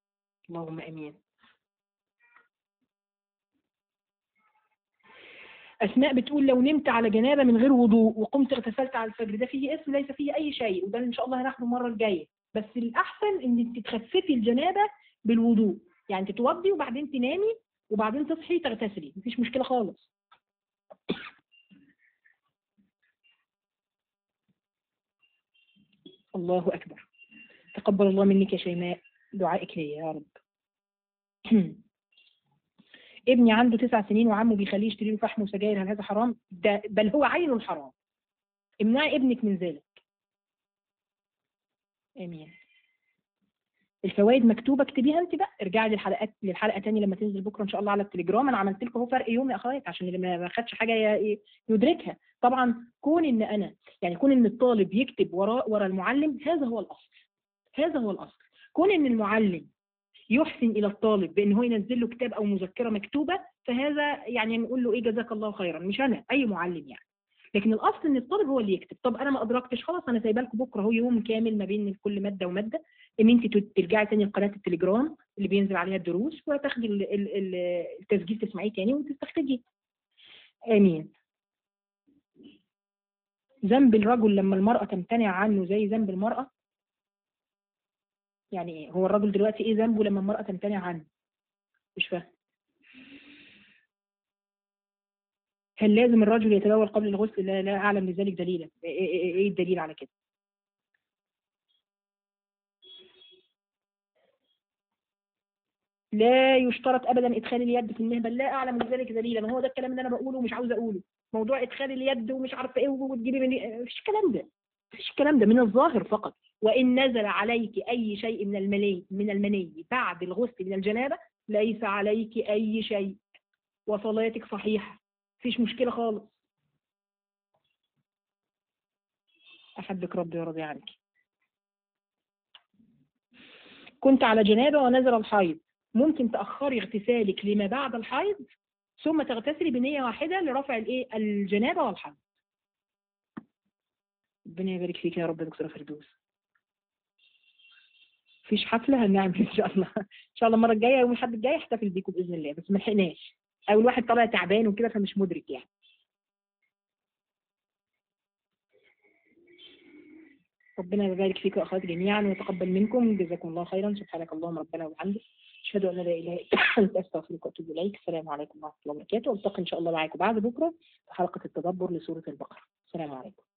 Speaker 1: اللهم أمين أسماء بتقول لو نمت على جنابة من غير وضوء وقمت اغتسلت على الفجر ده فيه اسم ليس فيه أي شيء وده إن شاء الله هناخده المرة الجاية بس الأحسن إن أنت تخففي الجنابة بالوضوء يعني تتوضي وبعدين تنامي وبعدين تصحي تغتسلي مفيش مشكلة خالص الله أكبر تقبل الله منك يا شيماء دعائك لي يا رب ابني عنده تسع سنين وعمه بيخليه يشتري له فحم وسجاير هل هذا حرام؟ ده بل هو عين الحرام امنعي ابنك من ذلك امين الفوائد مكتوبه اكتبيها انت بقى ارجعي للحلقات للحلقه تاني لما تنزل بكره ان شاء الله على التليجرام انا عملت لكم اهو فرق يوم يا اخوات عشان اللي ما ما خدش حاجه ي- يدركها طبعا كون ان انا يعني كون ان الطالب يكتب وراء ورا المعلم هذا هو الاصل هذا هو الاصل كون ان المعلم يحسن الى الطالب بان هو ينزل له كتاب او مذكره مكتوبه فهذا يعني نقول له ايه جزاك الله خيرا مش انا اي معلم يعني لكن الاصل ان الطالب هو اللي يكتب طب انا ما ادركتش خلاص انا سايبه لكم بكره هو يوم كامل ما بين كل ماده وماده ان انت تت- ترجعي تاني لقناه التليجرام اللي بينزل عليها الدروس وتاخدي ال- ال- ال- التسجيل تسمعيه تاني وتستخرجيه امين ذنب الرجل لما المرأة تمتنع عنه زي ذنب المرأة يعني ايه هو الرجل دلوقتي ايه ذنبه لما المرأة تمتنع عنه مش فاهم هل لازم الرجل يتبول قبل الغسل لا لا اعلم لذلك دليلا ايه, إيه, إيه الدليل على كده لا يشترط ابدا ادخال اليد في المهبل لا اعلم لذلك دليلا هو ده الكلام اللي انا بقوله ومش عاوز اقوله موضوع ادخال اليد ومش عارفه ايه وتجيبي من مفيش الكلام ده مفيش الكلام ده من الظاهر فقط وان نزل عليك اي شيء من المني من المني بعد الغسل من الجنابه ليس عليك اي شيء وصلاتك صحيحه مفيش مشكله خالص احبك ربي وراضي عنك كنت على جنابه ونزل الحيض ممكن تأخري اغتسالك لما بعد الحيض ثم تغتسلي بنية واحدة لرفع الايه الجنابة والحيض ربنا يبارك فيك يا رب يا دكتورة فردوس مفيش حفلة هنعمل ان شاء الله ان شاء الله المرة الجاية يوم الأحد الجاي احتفل بيكم بإذن الله بس ما لحقناش او الواحد طالع تعبان وكده فمش مدرك يعني ربنا يبارك فيك يا اخواتي جميعا ويتقبل منكم جزاكم الله خيرا سبحانك اللهم ربنا وبحمدك اشهد ان لا اله الا انت استغفرك واتوب اليك السلام عليكم ورحمه الله وبركاته والتقي ان شاء الله معاكم بعد بكره في حلقه التدبر لسوره البقره السلام عليكم